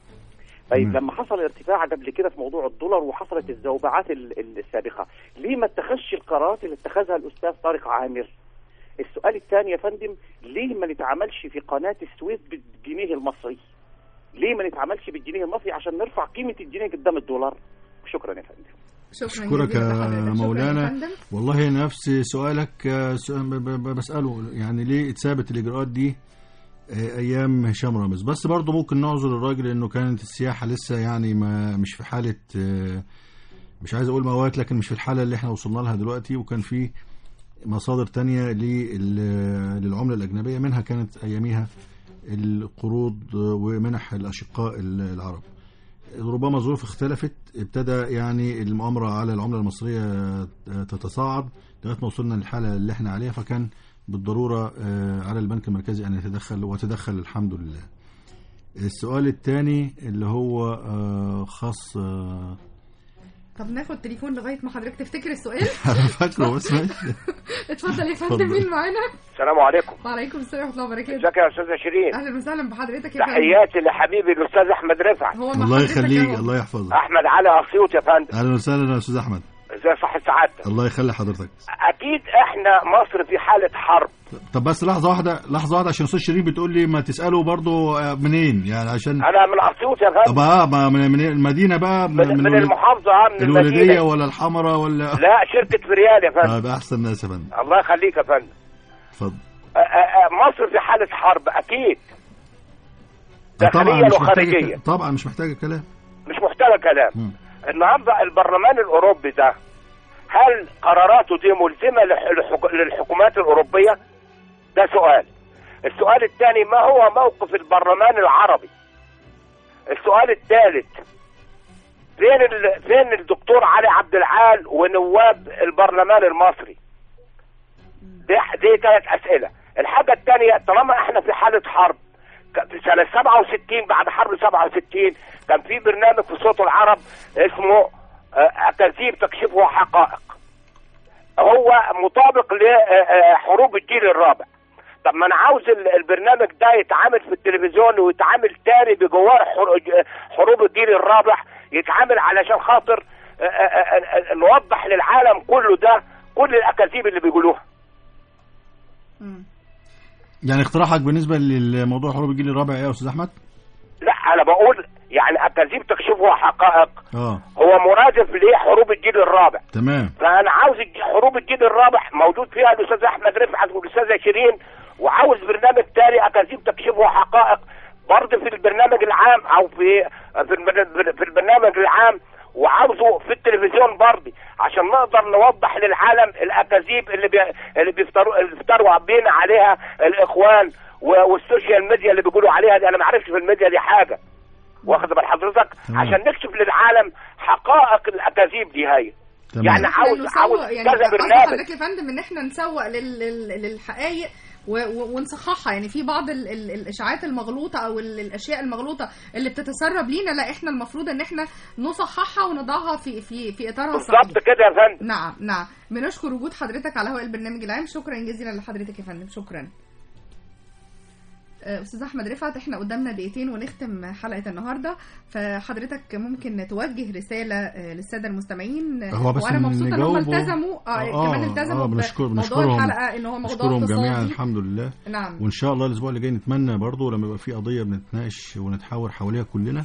طيب تمام. لما حصل ارتفاع قبل كده في موضوع الدولار وحصلت الزوبعات ال- ال- السابقه ليه ما اتخذش القرارات اللي اتخذها الاستاذ طارق عامر السؤال الثاني يا فندم ليه ما نتعاملش في قناه السويس بالجنيه المصري ليه ما نتعاملش بالجنيه المصري عشان نرفع قيمه الجنيه قدام الدولار شكرا يا فندم شكرا اشكرك جزيلا يا لحضرتك. شكراً يا مولانا فندم. والله نفس سؤالك آه، سؤال ب- ب- بساله يعني ليه اتثابت الاجراءات دي آه، ايام هشام رامز بس برضه ممكن نعذر الراجل انه كانت السياحه لسه يعني ما مش في حاله آه، مش عايز اقول موات لكن مش في الحاله اللي احنا وصلنا لها دلوقتي وكان في مصادر تانية لل- للعمله الاجنبيه منها كانت اياميها القروض ومنح الاشقاء العرب ربما الظروف اختلفت ابتدى يعني المؤامرة على العملة المصرية تتصاعد لغاية ما وصلنا للحالة اللي احنا عليها فكان بالضرورة آه، على البنك المركزي أن يتدخل وتدخل الحمد لله السؤال الثاني اللي هو آه، خاص آه، طب ناخد تليفون لغايه ما حضرتك تفتكر السؤال أنا فاكره بس ماشي اتفضل يا اتفضل. فندم مين معانا السلام عليكم وعليكم السلام ورحمه الله وبركاته ازيك يا استاذه شيرين اهلا وسهلا بحضرتك يا فندم تحياتي لحبيبي الاستاذ احمد رفعت هو مع الله حضرتك يخليك أهو. الله يحفظك احمد علي اسيوط يا فندم أهلا وسهلا يا أستاذ أحمد ازي صحه سعادتك الله يخلي حضرتك اكيد احنا مصر في حاله حرب طب بس لحظة واحدة لحظة واحدة عشان أستاذ شيرين بتقول لي ما تسأله برضو آه، منين يعني عشان انا من اسيوط يا فندم طب اه ما من من المدينة بقى من, من الولد- المحافظه اه من الولدية المدينه ولا الحمرة ولا لا شركه فريال يا فندم طيب احسن ناس يا فندم الله يخليك يا فندم اتفضل آه، آه، آه، مصر في حاله حرب اكيد طبعا داخليا مش وخارجيا محتاجة طبعا مش محتاجة كلام مش محتاجه كلام مم. النهارده البرلمان الاوروبي ده هل قراراته دي ملزمه لح- لحك- للحكومات الاوروبيه؟ ده سؤال. السؤال الثاني ما هو موقف البرلمان العربي؟ السؤال الثالث فين ال... فين الدكتور علي عبد العال ونواب البرلمان المصري؟ دي دي ثلاث اسئله. الحاجه الثانيه طالما احنا في حاله حرب ك- في سنه 67 بعد حرب 67 كان في برنامج في صوت العرب اسمه آه، اكاذيب تكشف وحقائق. هو مطابق لحروب الجيل الرابع. طب ما انا عاوز ال- البرنامج ده يتعامل في التلفزيون ويتعامل تاني بجوار حر- حروب الجيل الرابع يتعامل علشان خاطر آه، آه، آه، نوضح للعالم كله ده كل الاكاذيب اللي بيقولوها. يعني اقتراحك بالنسبة للموضوع حروب الجيل الرابع ايه يا استاذ احمد؟ لا انا بقول يعني اكاذيب تكشف وحقائق اه هو مرادف لحروب الجيل الرابع تمام فانا عاوز الج- حروب الجيل الرابع موجود فيها الاستاذ احمد رفعت والاستاذه شيرين وعاوز برنامج تاني اكاذيب تكشف وحقائق برضه في البرنامج العام او في في البر- في البرنامج العام وعاوزه في التلفزيون برضه عشان نقدر نوضح للعالم الاكاذيب اللي بي... اللي بيفتروا اللي بيفتروا بينا عليها الاخوان و- والسوشيال ميديا اللي بيقولوا عليها دي انا ما اعرفش في الميديا دي حاجه واخد بال حضرتك تمام. عشان نكشف للعالم حقائق الاكاذيب دي هي تمام. يعني إحنا عاوز نسوق- عاوز يعني كذا قصد برنامج حضرتك يا فندم ان احنا نسوق لل... لل... للحقائق و... و... ونصححها يعني في بعض ال... ال... الاشاعات المغلوطه او ال... الاشياء المغلوطه اللي بتتسرب لينا لا احنا المفروض ان احنا نصححها ونضعها في في في اطارها الصحيح بالظبط كده يا فندم نعم نعم بنشكر وجود حضرتك على هواء البرنامج العام شكرا جزيلا لحضرتك يا فندم شكرا آه، استاذ احمد رفعت احنا قدامنا دقيقتين ونختم حلقه النهارده فحضرتك ممكن توجه رساله آه، للساده المستمعين آه، هو بس وانا مبسوطه ان هم نجاوبه- التزموا آه كمان التزموا آه بنشكر بموضوع بنشكرهم الحلقه ان هو موضوع بنشكرهم جميعا اقتصادي الحمد لله نعم وان شاء الله الاسبوع اللي جاي نتمنى برضو لما يبقى في قضيه بنتناقش ونتحاور حواليها كلنا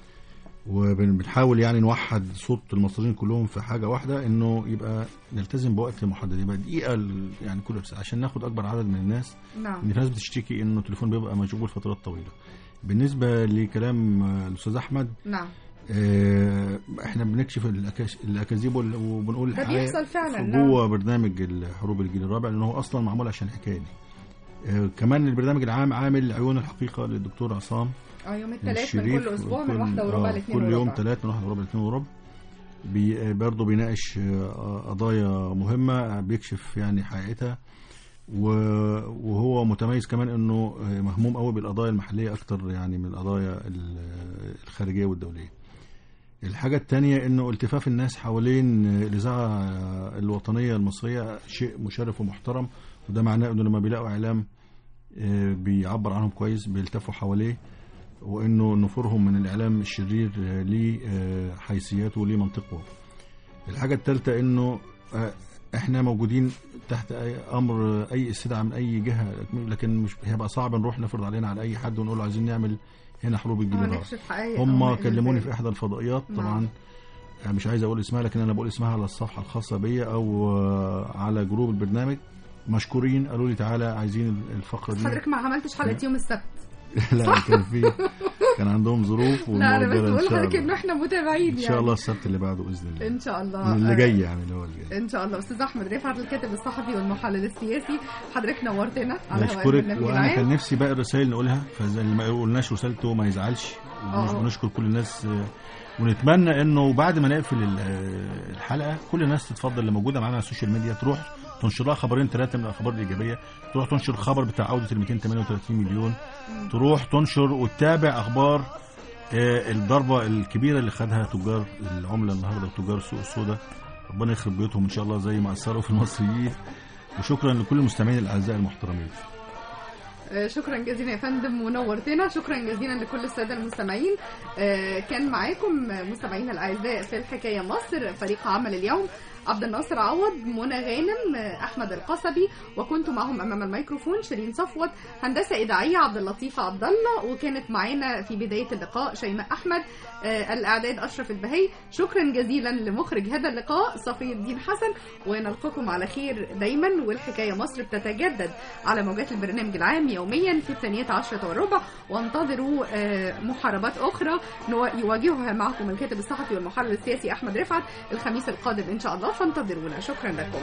وبنحاول يعني نوحد صوت المصريين كلهم في حاجه واحده انه يبقى نلتزم بوقت محدد يبقى دقيقه ال- يعني كل ساعه عشان ناخد اكبر عدد من الناس نعم ان في ناس بتشتكي انه التليفون بيبقى مشغول فترات طويله بالنسبه لكلام آه، الاستاذ احمد نعم آه، احنا بنكشف الأكاش- الاكاذيب وال- وبنقول ده الحقيقة بيحصل فعلا، في نعم. جوه برنامج الحروب الجيل الرابع لان هو اصلا معمول عشان الحكايه دي آه، كمان البرنامج العام عامل عيون الحقيقه للدكتور عصام اه يوم الثلاث من الشريف كل اسبوع من كل- واحده وربع آه، لاثنين كل يوم وربع ثلاث من واحده وربع لاثنين وربع بي آه، برضه بيناقش آه، قضايا مهمه بيكشف يعني حقيقتها و- وهو متميز كمان انه آه، مهموم قوي بالقضايا المحليه اكتر يعني من القضايا ال- الخارجيه والدوليه الحاجة التانية انه التفاف الناس حوالين الإذاعة الوطنية المصرية شيء مشرف ومحترم وده معناه انه لما بيلاقوا إعلام آه، بيعبر عنهم كويس بيلتفوا حواليه وانه نفورهم من الإعلام الشرير آه، ليه آه، حيثياته وليه منطقه الحاجة الثالثة انه آه، احنا موجودين تحت أي امر اي استدعاء من اي جهة لكن مش هيبقى صعب نروح نفرض علينا على اي حد ونقول له عايزين نعمل هنا حروب الجيل اه الرابع نكشف حقائق هم أو كلموني إزاي. في احدى الفضائيات نعم. طبعا آه، مش عايز اقول اسمها لكن انا بقول اسمها على الصفحه الخاصه بيا او آه، على جروب البرنامج مشكورين قالوا لي تعالى عايزين الفقره دي حضرتك ما عملتش حلقه يوم السبت لا كان في كان عندهم ظروف لا انا بس والمؤجلة بقول ان شاء لحضرتك ان الله احنا متابعين ان يعني شاء الله السبت اللي بعده باذن الله ان شاء الله اللي آه، جاي يعني اللي هو اللي جاي ان شاء الله استاذ احمد رفعت الكاتب الصحفي والمحلل السياسي حضرتك نورتنا على هواء بشكرك البرنامج وانا كان العام نفسي باقي الرسائل نقولها فزي اللي ما قلناش رسالته ما يزعلش آه. ونشكر كل الناس آه، ونتمنى انه بعد ما نقفل ال- آه، الحلقه كل الناس تتفضل اللي موجوده معانا على السوشيال ميديا تروح تنشر لها خبرين ثلاثه من الاخبار الايجابيه تروح تنشر خبر بتاع عوده ال 238 مليون تروح تنشر وتتابع اخبار آه، الضربه الكبيره اللي خدها تجار العمله النهارده وتجار السوق السوداء ربنا يخرب بيوتهم ان شاء الله زي ما اثروا في المصريين وشكرا لكل المستمعين الاعزاء المحترمين آه، شكرا جزيلا يا فندم ونورتنا شكرا جزيلا لكل الساده المستمعين آه، كان معاكم مستمعينا الاعزاء في الحكايه مصر فريق عمل اليوم عبد الناصر عوض منى غانم آه، احمد القصبي وكنت معهم امام الميكروفون شيرين صفوت هندسه اذاعيه عبد اللطيف عبد الله وكانت معانا في بدايه اللقاء شيماء احمد آه، الاعداد اشرف البهي شكرا جزيلا لمخرج هذا اللقاء صفي الدين حسن ونلقاكم على خير دايما والحكايه مصر بتتجدد على موجات البرنامج العام يوميا في الثانية عشرة والربع وانتظروا آه، محاربات أخرى نوا- يواجهها معكم الكاتب الصحفي والمحلل السياسي أحمد رفعت الخميس القادم إن شاء الله فانتظرونا شكرا لكم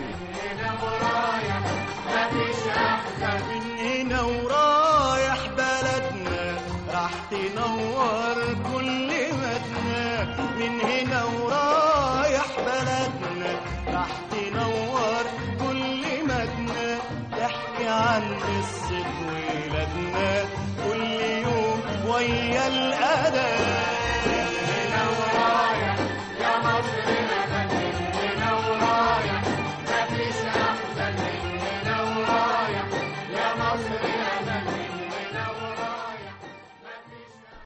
من هنا ورايح بلدنا راح تنور كل مدنا من هنا ورايح بلدنا راح تنور كل مدنا تحكي عن قصة